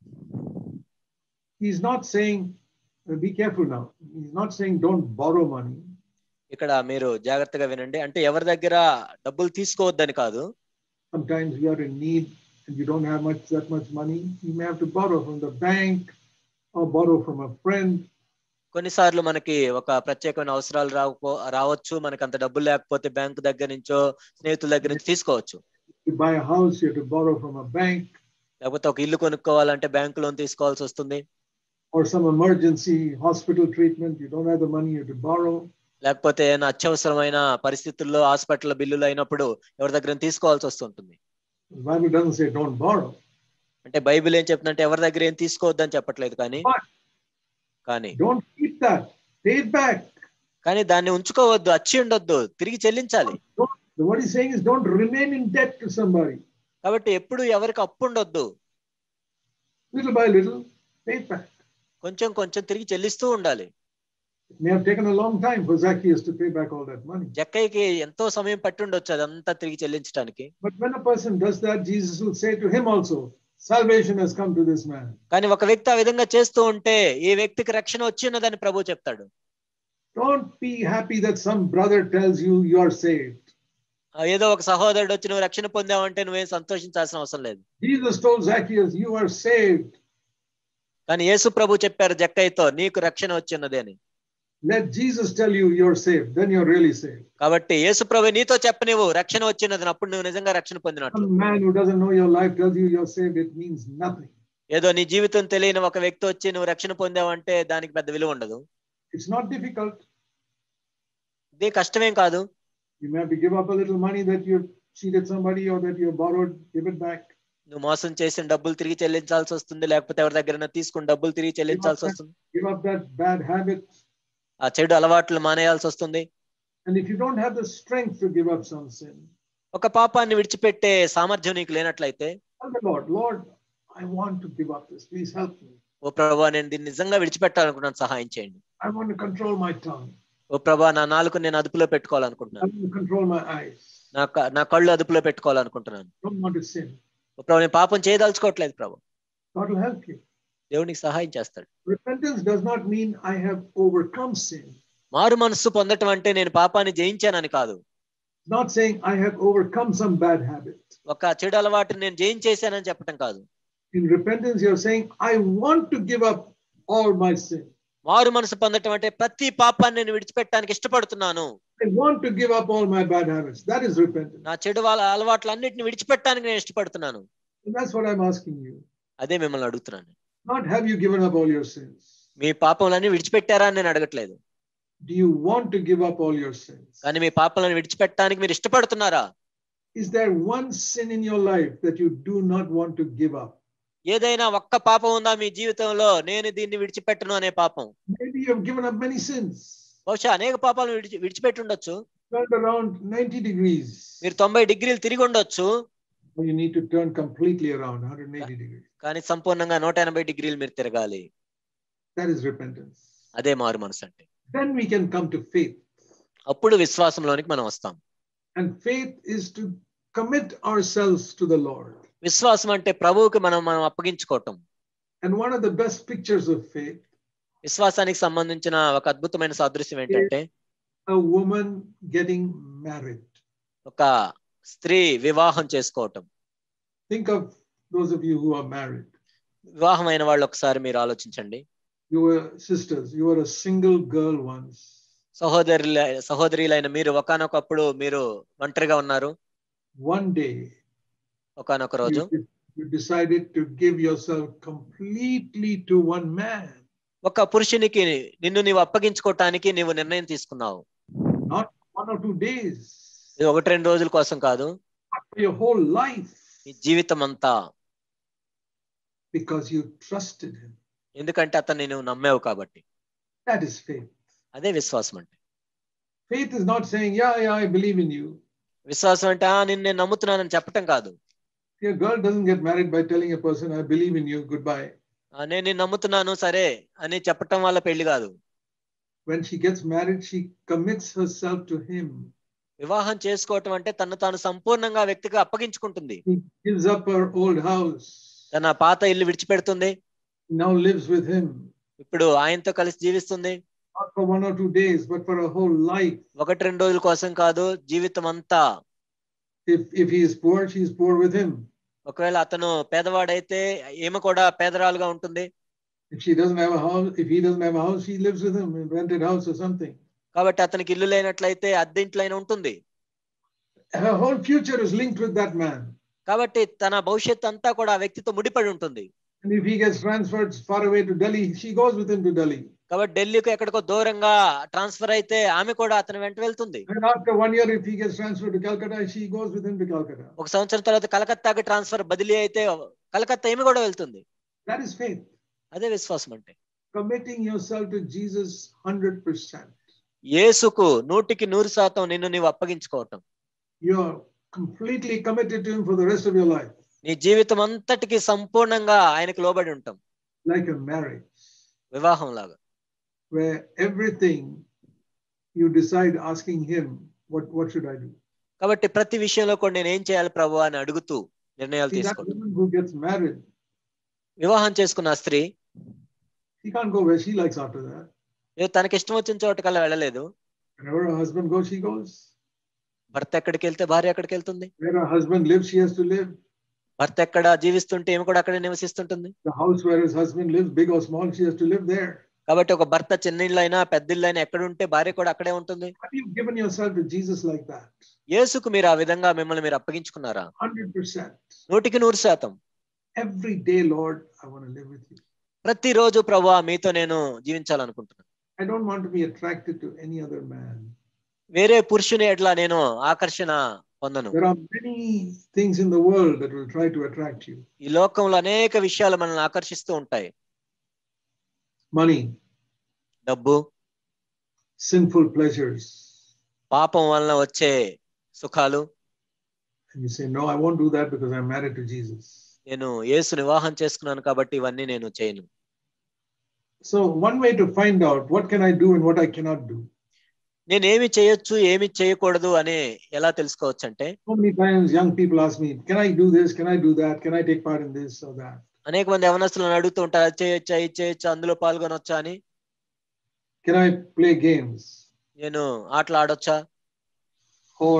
He's not saying, uh, be careful now. He's not saying don't borrow money. ఇక్కడ మీరు జాగ్రత్తగా వినండి అంటే ఎవరి దగ్గర డబ్బులు తీసుకోవద్దని కాదు Sometimes you are in need and you don't have much that much money. You may have to borrow from the bank or borrow from a friend. కొన్నిసార్లు మనకి ఒక ప్రత్యేకమైన అవసరాలు రాకపో రావచ్చు మనకి అంత డబ్బులు లేకపోతే బ్యాంకు దగ్గర నుంచో స్నేహితుల దగ్గర నుంచి తీసుకోవచ్చు To buy a house, you have to borrow from a bank లేకపోతే ఒక ఇల్లు కొనుక్కోవాలంటే బ్యాంకు లోన్ తీసుకోవాల్సి వస్తుంది or some emergency hospital treatment. You don't have the money, you have to borrow. లేకపోతే ఏమైనా అత్యవసరమైన పరిస్థితుల్లో హాస్పిటల్ బిల్లులు అయినప్పుడు ఎవరి దగ్గర తీసుకోవాల్సి వస్తుంటుంది The Bible doesn't say don't borrow. అంటే బైబిల్ ఏం చెప్తుందంటే ఎవరి దగ్గర ఏం తీసుకోవద్దని చెప్పట్లేదు కానీ But కానీ don't keep that. Pay it back. కానీ దాన్ని ఉంచుకోవద్దు అచ్చి ఉండొద్దు తిరిగి చెల్లించాలి Don't, what he's saying is don't remain in debt to somebody. కాబట్టి ఎప్పుడు ఎవరికి అప్పు ఉండొద్దు Little by little, pay it back. కొంచెం కొంచెం తిరిగి చెల్లిస్తూ ఉండాలి It may have taken a long time for Zacchaeus to pay back all that money. జక్కయ్యకి ఎంతో సమయం పట్టి ఉండొచ్చు అదంతా తిరిగి చెల్లించడానికి But when a person does that, Jesus will say to him also, Salvation has come to this man. కానీ ఒక వ్యక్తి ఆ విధంగా చేస్తూ ఉంటే ఈ వ్యక్తికి రక్షణ వచ్చి ఉన్నదని ప్రభు చెప్తాడు Don't be happy that some brother tells you you are saved. ఆ ఏదో ఒక సహోదరుడు వచ్చి నువ్వు రక్షణ పొందావంటే నువ్వేం సంతోషించాల్సిన అవసరం లేదు Jesus told Zacchaeus, You are saved. కానీ యేసు ప్రభు చెప్పారు జక్కయ్యతో నీకు రక్షణ వచ్చిన్నది అని Let Jesus tell you you're saved, then you're really saved. కాబట్టి యేసు ప్రభు నీతో చెప్పనివ్వు రక్షణ వచ్చినది అప్పుడు నువ్వు నిజంగా రక్షణ పొందినట్లు Some man who doesn't know your life tells you you're saved, it means nothing. ఏదో నీ జీవితం తెలియని ఒక వ్యక్తి వచ్చి నువ్వు రక్షణ పొందావంటే దానికి పెద్ద విలువ ఉండదు It's not difficult. ఇది కష్టమేం కాదు You may have to give up a little money that you've cheated somebody or that you borrowed, give it back. నువ్వు మోసం చేసిన డబ్బులు తిరిగి చెల్లించాల్సి వస్తుంది లేకపోతే ఎవరి దగ్గర తీసుకుని డబ్బులు తిరిగి చెల్లించాల్సి వస్తుంది Give up that bad habit. ఆ చెడు అలవాట్లు మానేయాల్సి వస్తుంది And if you don't have the strength to give up some sin, ఒక పాపాన్ని విడిచిపెట్టే సామర్థ్యం నీకు లేనట్లయితే tell the Lord, Lord, I want to give up this. Please help me. ఓ ప్రభా నేను దీన్ని నిజంగా విడిచిపెట్టాలనుకుంటున్నాను సహాయం చేయండి I want to control my tongue. ఓ ప్రభా నా నాలుగు నేను అదుపులో I పెట్టుకోవాలనుకుంటున్నాను want to control my eyes. నా క- నా కళ్ళు అదుపులో పెట్టుకోవాలనుకుంటున్నాను don't want to sin. ఓ ప్రభా నేను పాపం చేయదలుచుకోవట్లేదు ప్రభు God will help you. దేవునికి సహాయం చేస్తాడు Repentance does not mean I have overcome sin. మారు మనస్సు పొందటం అంటే నేను పాపాన్ని జయించానని కాదు It's not saying I have overcome some bad habit. ఒక చెడు అలవాటుని నేను జయించేశానని చెప్పటం కాదు In repentance, you're saying, I want to give up all my sin. మారు మనసు పొందటం అంటే ప్రతి పాపాన్ని నేను విడిచిపెట్టడానికి ఇష్టపడుతున్నాను I want to give up all my bad habits. That is repentance. నా చెడు వాళ్ళ అలవాట్లన్నిటిని విడిచిపెట్టడానికి నేను ఇష్టపడుతున్నాను And that's what I'm asking you. అదే మిమ్మల్ని అడుగుతున్నాను Not have you given up all your sins. మీ పాపములన్నీ విడిచిపెట్టారా అని నేను అడగట్లేదు Do you want to give up all your sins? కానీ మీ పాపాలను విడిచిపెట్టడానికి మీరు ఇష్టపడుతున్నారా Is there one sin in your life that you do not want to give up? ఏదైనా ఒక్క పాపం ఉందా మీ జీవితంలో నేను దీన్ని విడిచిపెట్టను అనే పాపం Maybe you have given up many sins, బహుశా అనేక పాపాలను విడిచి విడిచిపెట్టి ఉండొచ్చు turned around 90 degrees. మీరు తొంభై డిగ్రీలు తిరిగి ఉండొచ్చు Or you need to turn completely around 180 degrees. కానీ సంపూర్ణంగా నూట ఎనభై డిగ్రీలు మీరు తిరగాలి That is repentance. అదే మారు మనసు అంటే Then we can come to faith. అప్పుడు విశ్వాసంలోనికి మనం వస్తాం And faith is to commit ourselves to the Lord. విశ్వాసం అంటే ప్రభువుకి మనం మనం అప్పగించుకోవటం And one of the best pictures of faith, విశ్వాసానికి సంబంధించిన ఒక అద్భుతమైన సాదృశ్యం ఏంటంటే a woman getting married. ఒక స్త్రీ వివాహం చేసుకోవటం Think of those of you who are married. వివాహం అయిన వాళ్ళు ఒకసారి మీరు ఆలోచించండి You were sisters, you were a single girl once. సహోదరుల సహోదరులైన మీరు ఒకనొకప్పుడు మీరు ఒంటరిగా ఉన్నారు One day, ఒకనొక రోజు you, you decided to give yourself completely to one man, ఒక పురుషునికి నిన్ను నీవు అప్పగించుకోవటానికి నీవు నిర్ణయం తీసుకున్నావు one or two days, ఇది ఒకటి రెండు రోజుల కోసం కాదు for your whole life, నీ జీవితం అంతా because you trusted him. ఎందుకంటే అతన్ని నువ్వు నమ్మావు కాబట్టి That is faith. అదే విశ్వాసం అంటే Faith is not saying, Yeah, yeah, I believe in you. విశ్వాసం అంటే "ఆ, నిన్ను నేను నమ్ముతున్నానని చెప్పటం కాదు See, a girl doesn't get married by telling a person, I believe in you, goodbye. "ఆ, నేను నిన్ను నమ్ముతున్నాను సరే అని చెప్పటం వల్ల పెళ్లి కాదు When she gets married, she commits herself to him. వివాహం చేసుకోవటం అంటే తను తాను సంపూర్ణంగా ఆ వ్యక్తిగా అప్పగించుకుంటుంది She gives up her old house, తన పాత ఇల్లు విడిచిపెడుతుంది now lives with him, ఇప్పుడు ఆయనతో కలిసి జీవిస్తుంది not for one or two days, but for a whole life. ఒకటి రెండు రోజుల కోసం కాదు జీవితం అంతా If, if he is poor, she is poor with him. ఒకవేళ అతను పేదవాడైతే ఈమె కూడా పేదరాలుగా ఉంటుంది If she doesn't have a house, if he doesn't have a house, she lives with him in rented house or something. కాబట్టి అతనికి ఇల్లు లేనట్లయితే అద్దె ఇంట్లో అయినా ఉంటుంది Her whole future is linked with that man. కాబట్టి తన భవిష్యత్తు అంతా కూడా ఆ వ్యక్తితో ముడిపడి ఉంటుంది And if he gets transferred far away to Delhi, she goes with him to Delhi. కాబట్టి ఢిల్లీకి ఎక్కడికో దూరంగా ట్రాన్స్ఫర్ అయితే ఆమె కూడా అతని వెంట వెళ్తుంది And after one year, if he gets transferred to Calcutta, she goes with him to Calcutta. ఒక సంవత్సరం తర్వాత కలకత్తాకి ట్రాన్స్ఫర్ బదిలీ అయితే కలకత్తా ఏమి కూడా వెళ్తుంది That is faith. అదే విశ్వాసం అంటే Committing yourself to Jesus 100%. యేసుకు నూటికి నూరు శాతం నిన్ను నీవు అప్పగించుకోవటం You're completely committed to him for the rest of your life, నీ జీవితం అంతటికి సంపూర్ణంగా ఆయనకు లోబడి ఉంటాం like a marriage, వివాహం లాగా where everything you decide asking him, what, what should I do? కాబట్టి ప్రతి విషయంలో కూడా నేను ఏం చేయాలి ప్రభు అని అడుగుతూ నిర్ణయాలు See, that తీసుకోండి woman who gets married, వివాహం చేసుకున్న ఆ స్త్రీ she can't go where she likes after that. ఏదో తనకి ఇష్టం వచ్చిన చోటకల్లా వెళ్ళలేదు Wherever her husband goes, she goes. భర్త ఎక్కడికి వెళ్తే భార్య ఎక్కడికి వెళ్తుంది Where her husband lives, she has to live. భర్త ఎక్కడ జీవిస్తుంటే ఏమి కూడా అక్కడే నివసిస్తుంటుంది The house where his husband lives, big or small, she has to live there. కాబట్టి ఒక భర్త చిన్న ఇల్లు అయినా పెద్ద ఇల్లు అయినా ఎక్కడ ఉంటే భార్య కూడా అక్కడే ఉంటుంది Have you given yourself to Jesus like that? యేసుకు మీరు ఆ విధంగా మిమ్మల్ని మీరు అప్పగించుకున్నారా 100%. నూటికి నూరు శాతం Every day, Lord, I want to live with you. ప్రతిరోజు ప్రభా మీతో నేను జీవించాలనుకుంటున్నాను I don't want to be attracted to any other man. వేరే పురుషుని ఎట్లా నేను ఆకర్షణ పొందను There are many things in the world that will try to attract you ఈ లోకంలో అనేక విషయాలు మనల్ని ఆకర్షిస్తూ ఉంటాయి money, డబ్బు sinful pleasures. పాపం వలన వచ్చే సుఖాలు And you say, No, I won't do that because I'm married to Jesus. నేను యేసు వివాహం చేసుకున్నాను కాబట్టి ఇవన్నీ నేను చేయను So, one way to find out what can I do and what I cannot do. నేను ఏమి చేయొచ్చు ఏమి చేయకూడదు అని ఎలా తెలుసుకోవచ్చు అంటే So many times young people ask me, Can I do this? Can I do that? Can I take part in this or that? అనేక మంది యవనస్తులను అడుగుతూ ఉంటారు అది చేయొచ్చా ఇది చేయొచ్చా అందులో పాల్గొనొచ్చా అని Can I play games? నేను ఆటలు ఆడొచ్చా Or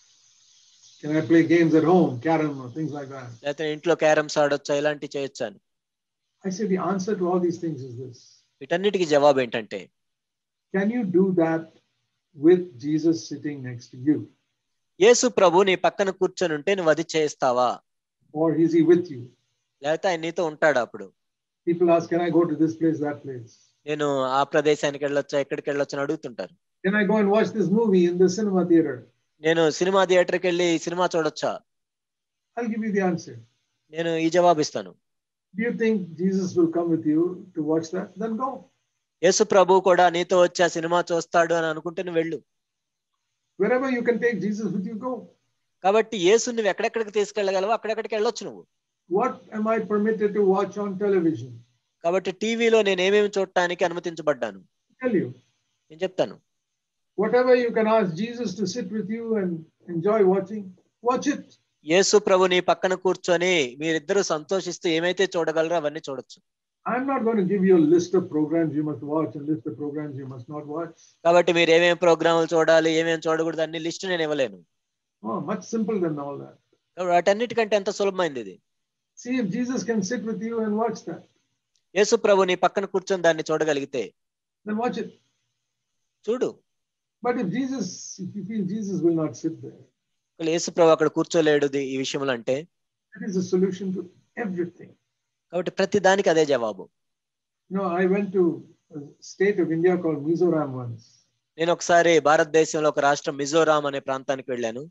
can I play games at home, carom or things like that? లేకపోతే ఇంట్లో క్యారమ్స్ ఆడొచ్చా ఇలాంటివి చేయొచ్చా అని I say the answer to all these things is this. వీటన్నిటికీ జవాబు ఏంటంటే Can you do that with Jesus sitting next to you? యేసు ప్రభు నీ పక్కన కూర్చొని ఉంటే నువ్వు అది చేస్తావా Or is he with you? లేకపోతే ఆయన నీతో ఉంటాడు అప్పుడు People ask, Can I go to this place, that place? నేను ఆ ప్రదేశానికి వెళ్ళొచ్చా ఎక్కడికి వెళ్ళొచ్చా అని అడుగుతుంటారు Can I go and watch this movie in the cinema theater? నేను సినిమా థియేటర్కి వెళ్ళి సినిమా చూడొచ్చా I'll give you the answer. నేను ఈ జవాబు ఇస్తాను Do you think Jesus will come with you to watch that? Then go. యేసు ప్రభు కూడా నీతో వచ్చి ఆ సినిమా చూస్తాడు అని అనుకుంటే నువ్వు వెళ్ళు Wherever you can take Jesus with you, go. కాబట్టి యేసు నువ్వు ఎక్కడెక్కడికి తీసుకెళ్ళగలవో అక్కడెక్కడికి వెళ్ళొచ్చు నువ్వు What am I permitted to watch on television? కాబట్టి టీవీలో నేను ఏమేమి చూడటానికి అనుమతించబడ్డాను tell you. నేను చెప్తాను Whatever you can ask Jesus to sit with you and enjoy watching, watch it. యేసు ప్రభు నీ పక్కన కూర్చొని మీరిద్దరూ సంతోషిస్తూ ఏమైతే చూడగలరో అవన్నీ చూడొచ్చు I'm not going to give you a list of programs you must watch and list of programs you must not watch. కాబట్టి మీరు ఏమేమి ప్రోగ్రాములు చూడాలి ఏమేమి చూడకూడదు అన్ని లిస్ట్ నేను ఇవ్వలేను Oh, much simpler than all that. కాబట్టి వాటన్నిటికంటే ఎంత సులభమైంది ఇది See if Jesus can sit with you and watch that. యేసు ప్రభు నీ పక్కన కూర్చొని దాన్ని చూడగలిగితే Then watch it. చూడు But if Jesus, if you feel Jesus will not sit there, ఒకవేళ యేసు ప్రభు అక్కడ కూర్చోలేడు ది- ఈ విషయంలో అంటే that is a solution to everything. కాబట్టి ప్రతి దానికి అదే జవాబు You know, I went to a state of India called Mizoram once, నేను ఒకసారి భారతదేశంలో ఒక రాష్ట్రం మిజోరాం అనే ప్రాంతానికి వెళ్ళాను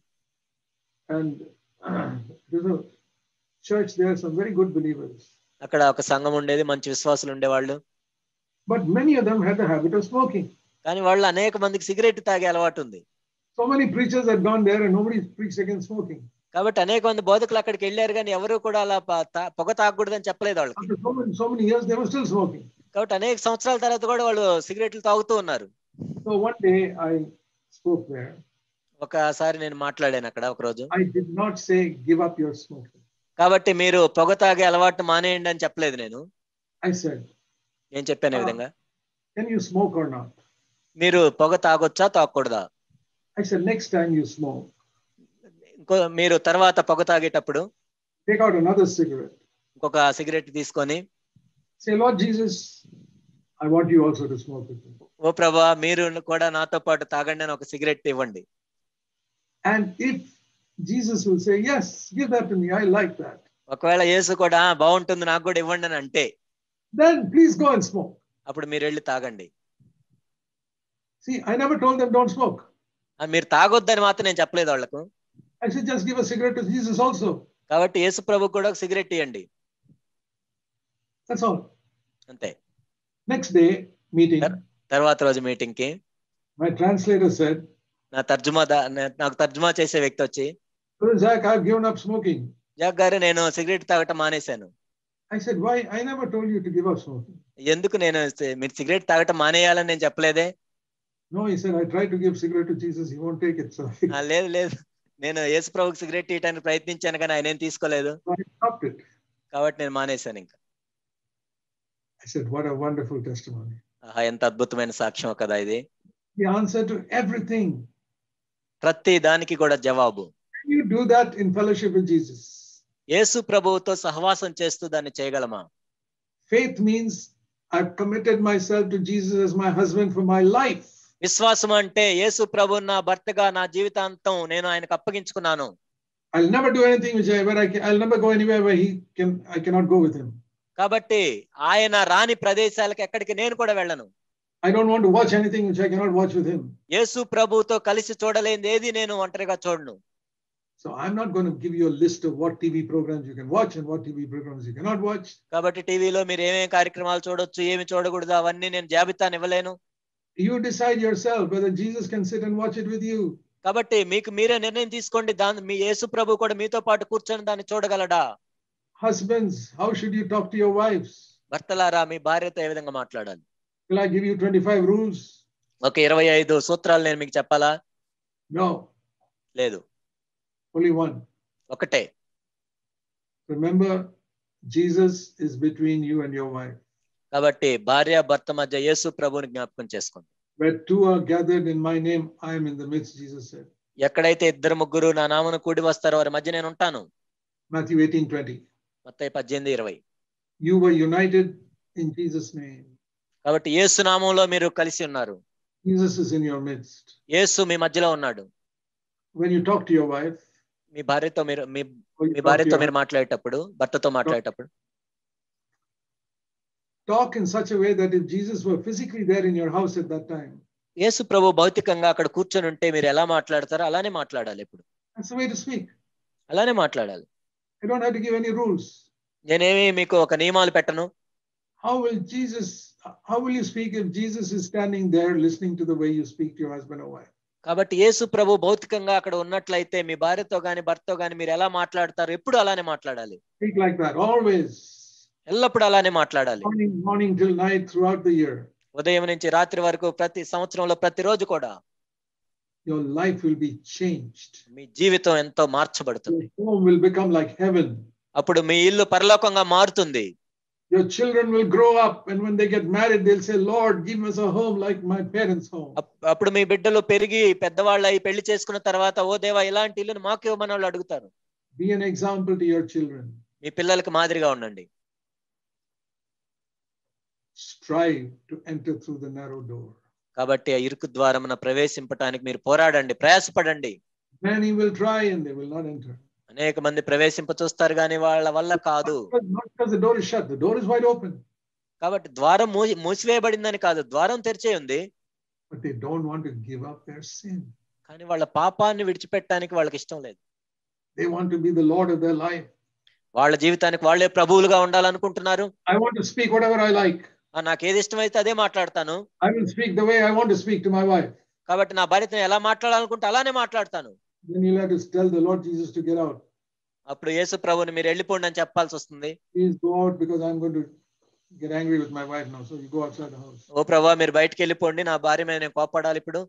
and there's a church there, some very good believers. అక్కడ ఒక సంఘం ఉండేది మంచి విశ్వాసులు ఉండేవాళ్ళు But many of them had the habit of smoking. కానీ వాళ్ళు అనేక మందికి సిగరెట్ తాగే అలవాటు ఉంది So many preachers had gone there and nobody preached against smoking. కాబట్టి అనేక మంది బోధకులు అక్కడికి వెళ్ళారు కానీ ఎవరు కూడా అలా ప- తా- పొగ తాగకూడదని చెప్పలేదు వాళ్ళకి After so many, so many years, they were still smoking. కాబట్టి అనేక సంవత్సరాల తర్వాత కూడా వాళ్ళు సిగరెట్లు తాగుతూ ఉన్నారు So one day I spoke there. ఒకసారి నేను మాట్లాడాను అక్కడ ఒక రోజు I did not say, give up your smoking. కాబట్టి మీరు పొగ తాగే అలవాటు మానేయండి అని చెప్పలేదు నేను I said, నేను చెప్పాను ఈ విధంగా can you smoke or not? మీరు పొగ తాగొచ్చా తాగకూడదా I said, next time you smoke, ఇంకో మీరు తర్వాత పొగ తాగేటప్పుడు take out another cigarette. ఇంకొక సిగరెట్ తీసుకొని Say, Lord Jesus, I want you also to smoke with me. ఓ ప్రభా మీరు కూడా నాతో పాటు తాగండి అని ఒక సిగరెట్ ఇవ్వండి And if Jesus will say, yes, give that to me, I like that, ఒకవేళ యేసు కూడా "ఆ, బాగుంటుంది నాకు కూడా ఇవ్వండి అని అంటే then please go and smoke. అప్పుడు మీరు వెళ్ళి తాగండి See, I never told them don't smoke. ఆ, మీరు తాగొద్దని మాత్రం నేను చెప్పలేదు వాళ్లకు I said, just give a cigarette to Jesus also. కాబట్టి యేసు ప్రభు కూడా ఒక సిగరెట్ ఇవ్వండి That's all. అంతే Next day, meeting, Sir. తర్వాత రోజు మీటింగ్ కి my translator said, నా తర్జుమా దా- నా- నాకు తర్జుమా చేసే వ్యక్తి వచ్చి Brother Zach, I've given up smoking. Jack గారు నేను సిగరెట్ తాగటం మానేశాను I said, why? I never told you to give up smoking. ఎందుకు నేను సి- మీరు సిగరెట్ తాగటం మానేయాలని నేను చెప్పలేదే No, he said, I tried to give cigarette to Jesus. He won't take it. So ఆ, లేదు లేదు నేను యేసు ప్రభుకి సిగరెట్ ఇవ్వడానికి ప్రయత్నించాను కానీ ఆయన ఏం తీసుకోలేదు I stopped it. కాబట్టి నేను మానేశాను ఇంకా I said, what a wonderful testimony. ఆహా, ఎంత అద్భుతమైన సాక్ష్యం కదా ఇది The answer to everything. ప్రతి దానికి కూడా జవాబు Can you do that in fellowship with Jesus? యేసు ప్రభువుతో సహవాసం చేస్తూ దాన్ని చేయగలమా Faith means I've committed myself to Jesus as my husband for my life. విశ్వాసం అంటే యేసు ప్రభు నా భర్తగా నా జీవితాంతం నేను ఆయనకు అప్పగించుకున్నాను I'll never do anything which I, where I can, I'll never go anywhere where he can, I cannot go with him. కాబట్టి ఆయన రాని ప్రదేశాలకు ఎక్కడికి నేను కూడా వెళ్ళను I don't want to watch anything which I cannot watch with him. యేసు ప్రభుతో కలిసి చూడలేనిది ఏది నేను ఒంటరిగా చూడను So I'm not going to give you a list of what TV programs you can watch and what TV programs you cannot watch. కాబట్టి టీవీలో మీరు ఏమేమి కార్యక్రమాలు చూడొచ్చు ఏమి చూడకూడదు అవన్నీ నేను జాబితాను ఇవ్వలేను You decide yourself whether Jesus can sit and watch it with you. కాబట్టి మీకు మీరే నిర్ణయం తీసుకోండి దాని మీ యేసు ప్రభు కూడా మీతో పాటు కూర్చొని దాన్ని చూడగలడా Husbands, how should you talk to your wives? భర్తలారా మీ భార్యతో ఏ విధంగా మాట్లాడాలి Will I give you 25 rules? ఒక ఇరవై ఐదు సూత్రాలు నేను మీకు చెప్పాలా No, లేదు only one. ఒకటే Remember, Jesus is between you and your wife. కాబట్టి భార్య భర్త మధ్య యేసు ప్రభుని జ్ఞాపకం చేసుకోండి Where two are gathered in my name, I am in the midst, Jesus said. ఎక్కడైతే ఇద్దరు ముగ్గురు నా నామను కూడి వస్తారో వారి మధ్య నేను ఉంటాను Matthew 18 20. మొత్తం పద్దెనిమిది ఇరవై You were united in Jesus' name. కాబట్టి యేసు నామంలో మీరు కలిసి ఉన్నారు Jesus is in your midst. యేసు మీ మధ్యలో ఉన్నాడు When you talk to your wife, మీ భార్యతో మీరు మీ or you me talk, to భార్యతో your, మీరు మాట్లాడేటప్పుడు భర్తతో మాట్లాడేటప్పుడు talk in such a way that if Jesus were physically there in your house at that time, యేసు ప్రభు భౌతికంగా అక్కడ కూర్చొని ఉంటే మీరు ఎలా మాట్లాడతారో అలానే మాట్లాడాలి ఇప్పుడు that's the way to speak. అలానే మాట్లాడాలి I don't have to give any rules. నేనేమి మీకు ఒక నియమాలు పెట్టను How will Jesus, how will you speak if Jesus is standing there listening to the way you speak to your husband or wife? కాబట్టి యేసు ప్రభు భౌతికంగా అక్కడ ఉన్నట్లయితే మీ భార్యతో గాని భర్తతో గాని మీరు ఎలా మాట్లాడతారు ఎప్పుడు అలానే మాట్లాడాలి Speak like that always, ఎల్లప్పుడు అలానే మాట్లాడాలి morning, morning till night throughout the year. ఉదయం నుంచి రాత్రి వరకు ప్రతి సంవత్సరంలో ప్రతిరోజు కూడా Your life will be changed. మీ జీవితం ఎంతో మార్చబడుతుంది Your home will become like heaven. అప్పుడు మీ ఇల్లు పరలోకంగా మారుతుంది Your children will grow up, and when they get married, they'll say, Lord, give us a home like my parents' home. అప్- అప్పుడు మీ బిడ్డలు పెరిగి పెద్దవాళ్ళు అయి పెళ్లి చేసుకున్న తర్వాత ఓ దేవా ఇలాంటి ఇల్లును మాకు ఇవ్వమని వాళ్ళు అడుగుతారు Be an example to your children. మీ పిల్లలకి మాదిరిగా ఉండండి Strive to enter through the narrow door. కాబట్టి ఆ ఇరుకు ద్వారమున ప్రవేశింపటానికి మీరు పోరాడండి ప్రయాసపడండి Many will try and they will not enter. అనేక మంది ప్రవేశింప చూస్తారు కానీ వాళ్ళ వల్ల కాదు But not because the door is shut, the door is wide open. కాబట్టి ద్వారం మూసి మూసివేయబడిందని కాదు ద్వారం తెరిచే ఉంది But they don't want to give up their sin. కానీ వాళ్ళ పాపాన్ని విడిచిపెట్టడానికి వాళ్ళకి ఇష్టం లేదు They want to be the Lord of their life. వాళ్ళ జీవితానికి వాళ్ళే ప్రభువులుగా ఉండాలనుకుంటున్నారు I want to speak whatever I like. ఆ, నాకు ఏది ఇష్టమైతే అదే మాట్లాడతాను I will speak the way I want to speak to my wife. కాబట్టి నా భార్యతో ఎలా మాట్లాడాలనుకుంటే అలానే మాట్లాడతాను Then you'll have to tell the Lord Jesus to get out. అప్పుడు యేసు ప్రభుని మీరు వెళ్ళిపోండి అని చెప్పాల్సి వస్తుంది Please go out because I'm going to get angry with my wife now. So you go outside the house. ఓ ప్రభా మీరు బయటికి వెళ్ళిపోండి నా భార్య మీద నేను కోపడాలి ఇప్పుడు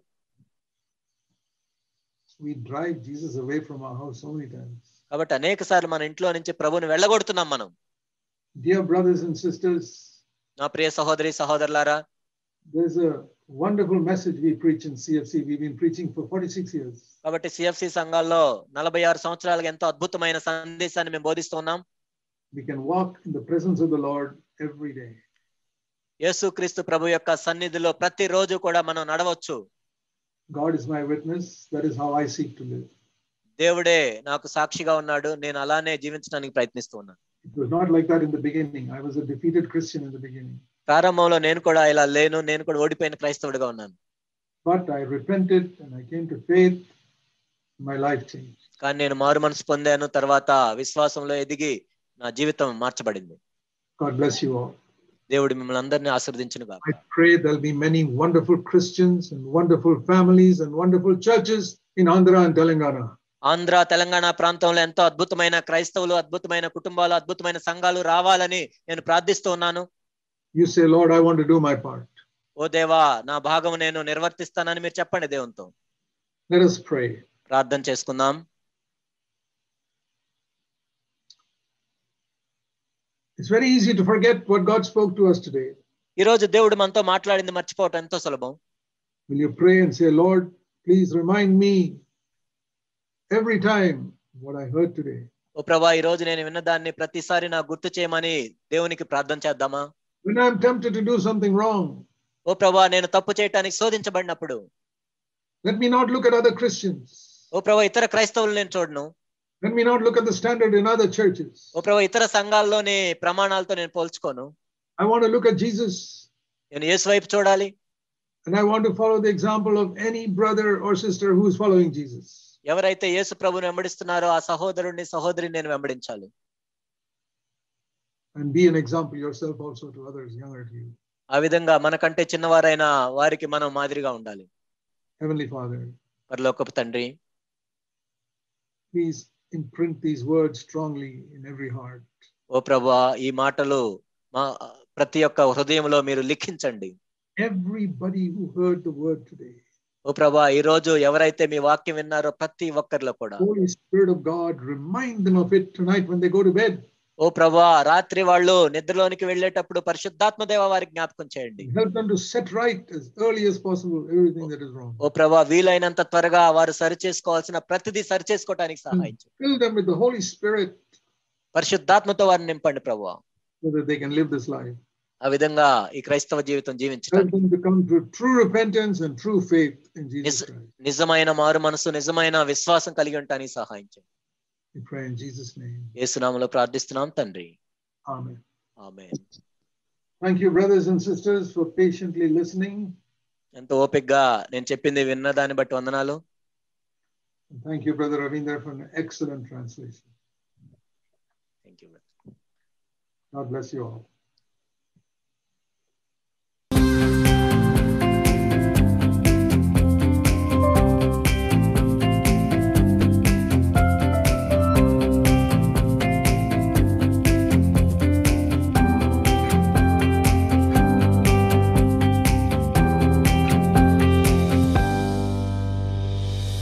We drive Jesus away from our house so many times. కాబట్టి అనేక సార్లు మన ఇంట్లో నుంచి ప్రభుని వెళ్ళగొడుతున్నాం మనం Dear brothers and sisters, నా ప్రియ సహోదరి సహోదరులారా there's a wonderful message we preach in CFC. We've been preaching for 46 years. కాబట్టి సిఎఫ్సి సంఘాల్లో నలభై ఆరు సంవత్సరాలుగా ఎంతో అద్భుతమైన సందేశాన్ని మేము బోధిస్తున్నాం We can walk in the presence of the Lord every day. యేసుక్రీస్తు ప్రభు యొక్క సన్నిధిలో ప్రతిరోజు కూడా మనం నడవచ్చు God is my witness. That is how I seek to live. దేవుడే నాకు సాక్షిగా ఉన్నాడు నేను అలానే జీవించడానికి ప్రయత్నిస్తూ ఉన్నాను It was not like that in the beginning. I was a defeated Christian in the beginning. ప్రారంభంలో నేను కూడా ఇలా లేను నేను కూడా ఓడిపోయిన క్రైస్తవుడిగా ఉన్నాను But I repented and I came to faith. My life changed. కానీ నేను మారు మనసు పొందాను తర్వాత విశ్వాసంలో ఎదిగి నా జీవితం మార్చబడింది God bless you all. దేవుడు మిమ్మల్ని అందరినీ ఆశీర్వదించును గాక I pray there'll be many wonderful Christians and wonderful families and wonderful churches in Andhra and Telangana. Andhra Telangana ప్రాంతంలో ఎంతో అద్భుతమైన క్రైస్తవులు అద్భుతమైన కుటుంబాలు అద్భుతమైన సంఘాలు రావాలని నేను ప్రార్థిస్తూ ఉన్నాను You say, Lord, I want to do my part. ఓ దేవా నా భాగం నేను నిర్వర్తిస్తానని మీరు చెప్పండి దేవునితో Let us pray. ప్రార్థన చేసుకుందాం It's very easy to forget what God spoke to us today. ఈ రోజు దేవుడు మనతో మాట్లాడింది మర్చిపోవటం ఎంతో సులభం Will you pray and say, Lord, please remind me every time what I heard today? ఓ ప్రభా ఈ రోజు నేను విన్నదాన్ని ప్రతిసారి నాకు గుర్తు చేయమని దేవునికి ప్రార్థన చేద్దామా When I'm tempted to do something wrong, ఓ ప్రభా నేను తప్పు చేయటానికి శోధించబడినప్పుడు let me not look at other Christians. ఓ ప్రభా ఇతర క్రైస్తవులు నేను చూడను Let me not look at the standard in other churches. ఓ ప్రభా ఇతర సంఘాల్లోని ప్రమాణాలతో నేను పోల్చుకోను I want to look at Jesus నేను యేసు వైపు చూడాలి and I want to follow the example of any brother or sister who is following Jesus. ఎవరైతే యేసు ప్రభుని వెంబడిస్తున్నారో ఆ సహోదరుడిని సహోదరిని నేను వెంబడించాలి And be an example yourself also to others younger to you. ఆ విధంగా మనకంటే చిన్నవారైన వారికి మనం మాదిరిగా ఉండాలి Heavenly Father, పరలోకపు తండ్రి please imprint these words strongly in every heart. ఓ ప్రభా ఈ మాటలు మా ప్రతి ఒక్క హృదయంలో మీరు లిఖించండి Everybody who heard the word today, ఓ ప్రభా ఈ రోజు ఎవరైతే మీ వాక్యం విన్నారో ప్రతి ఒక్కరిలో కూడా Holy Spirit of God, remind them of it tonight when they go to bed. ఓ ప్రభా రాత్రి వాళ్ళు నిద్రలోనికి వెళ్ళేటప్పుడు పరిశుద్ధాత్మ దేవ వారికి జ్ఞాపకం చేయండి Help them to set right as early as possible everything that is wrong. ఓ ప్రభా వీలైనంత త్వరగా వారు సరి చేసుకోవాల్సిన ప్రతిదీ సరి చేసుకోవడానికి సహాయం చేయండి. Fill them with the Holy Spirit పరిశుద్ధాత్మతో వారిని నింపండి ప్రభా so that they can live this life. ఆ విధంగా ఈ క్రైస్తవ జీవితం Help జీవించడానికి them to come to true repentance and true faith in Jesus Yes. Christ. నిజమైన మారు మనసు నిజమైన విశ్వాసం కలిగి ఉండటానికి సహాయం చేయండి We pray in Jesus' name. యేసునామలో ప్రార్థిస్తున్నాం తండ్రి Amen. ఆమె Thank you, brothers and sisters, for patiently listening. ఎంతో ఓపిక్గా నేను చెప్పింది విన్న దాన్ని బట్టి వందనాలు And thank you, Brother Ravinder, for an excellent translation. Thank you God bless you all.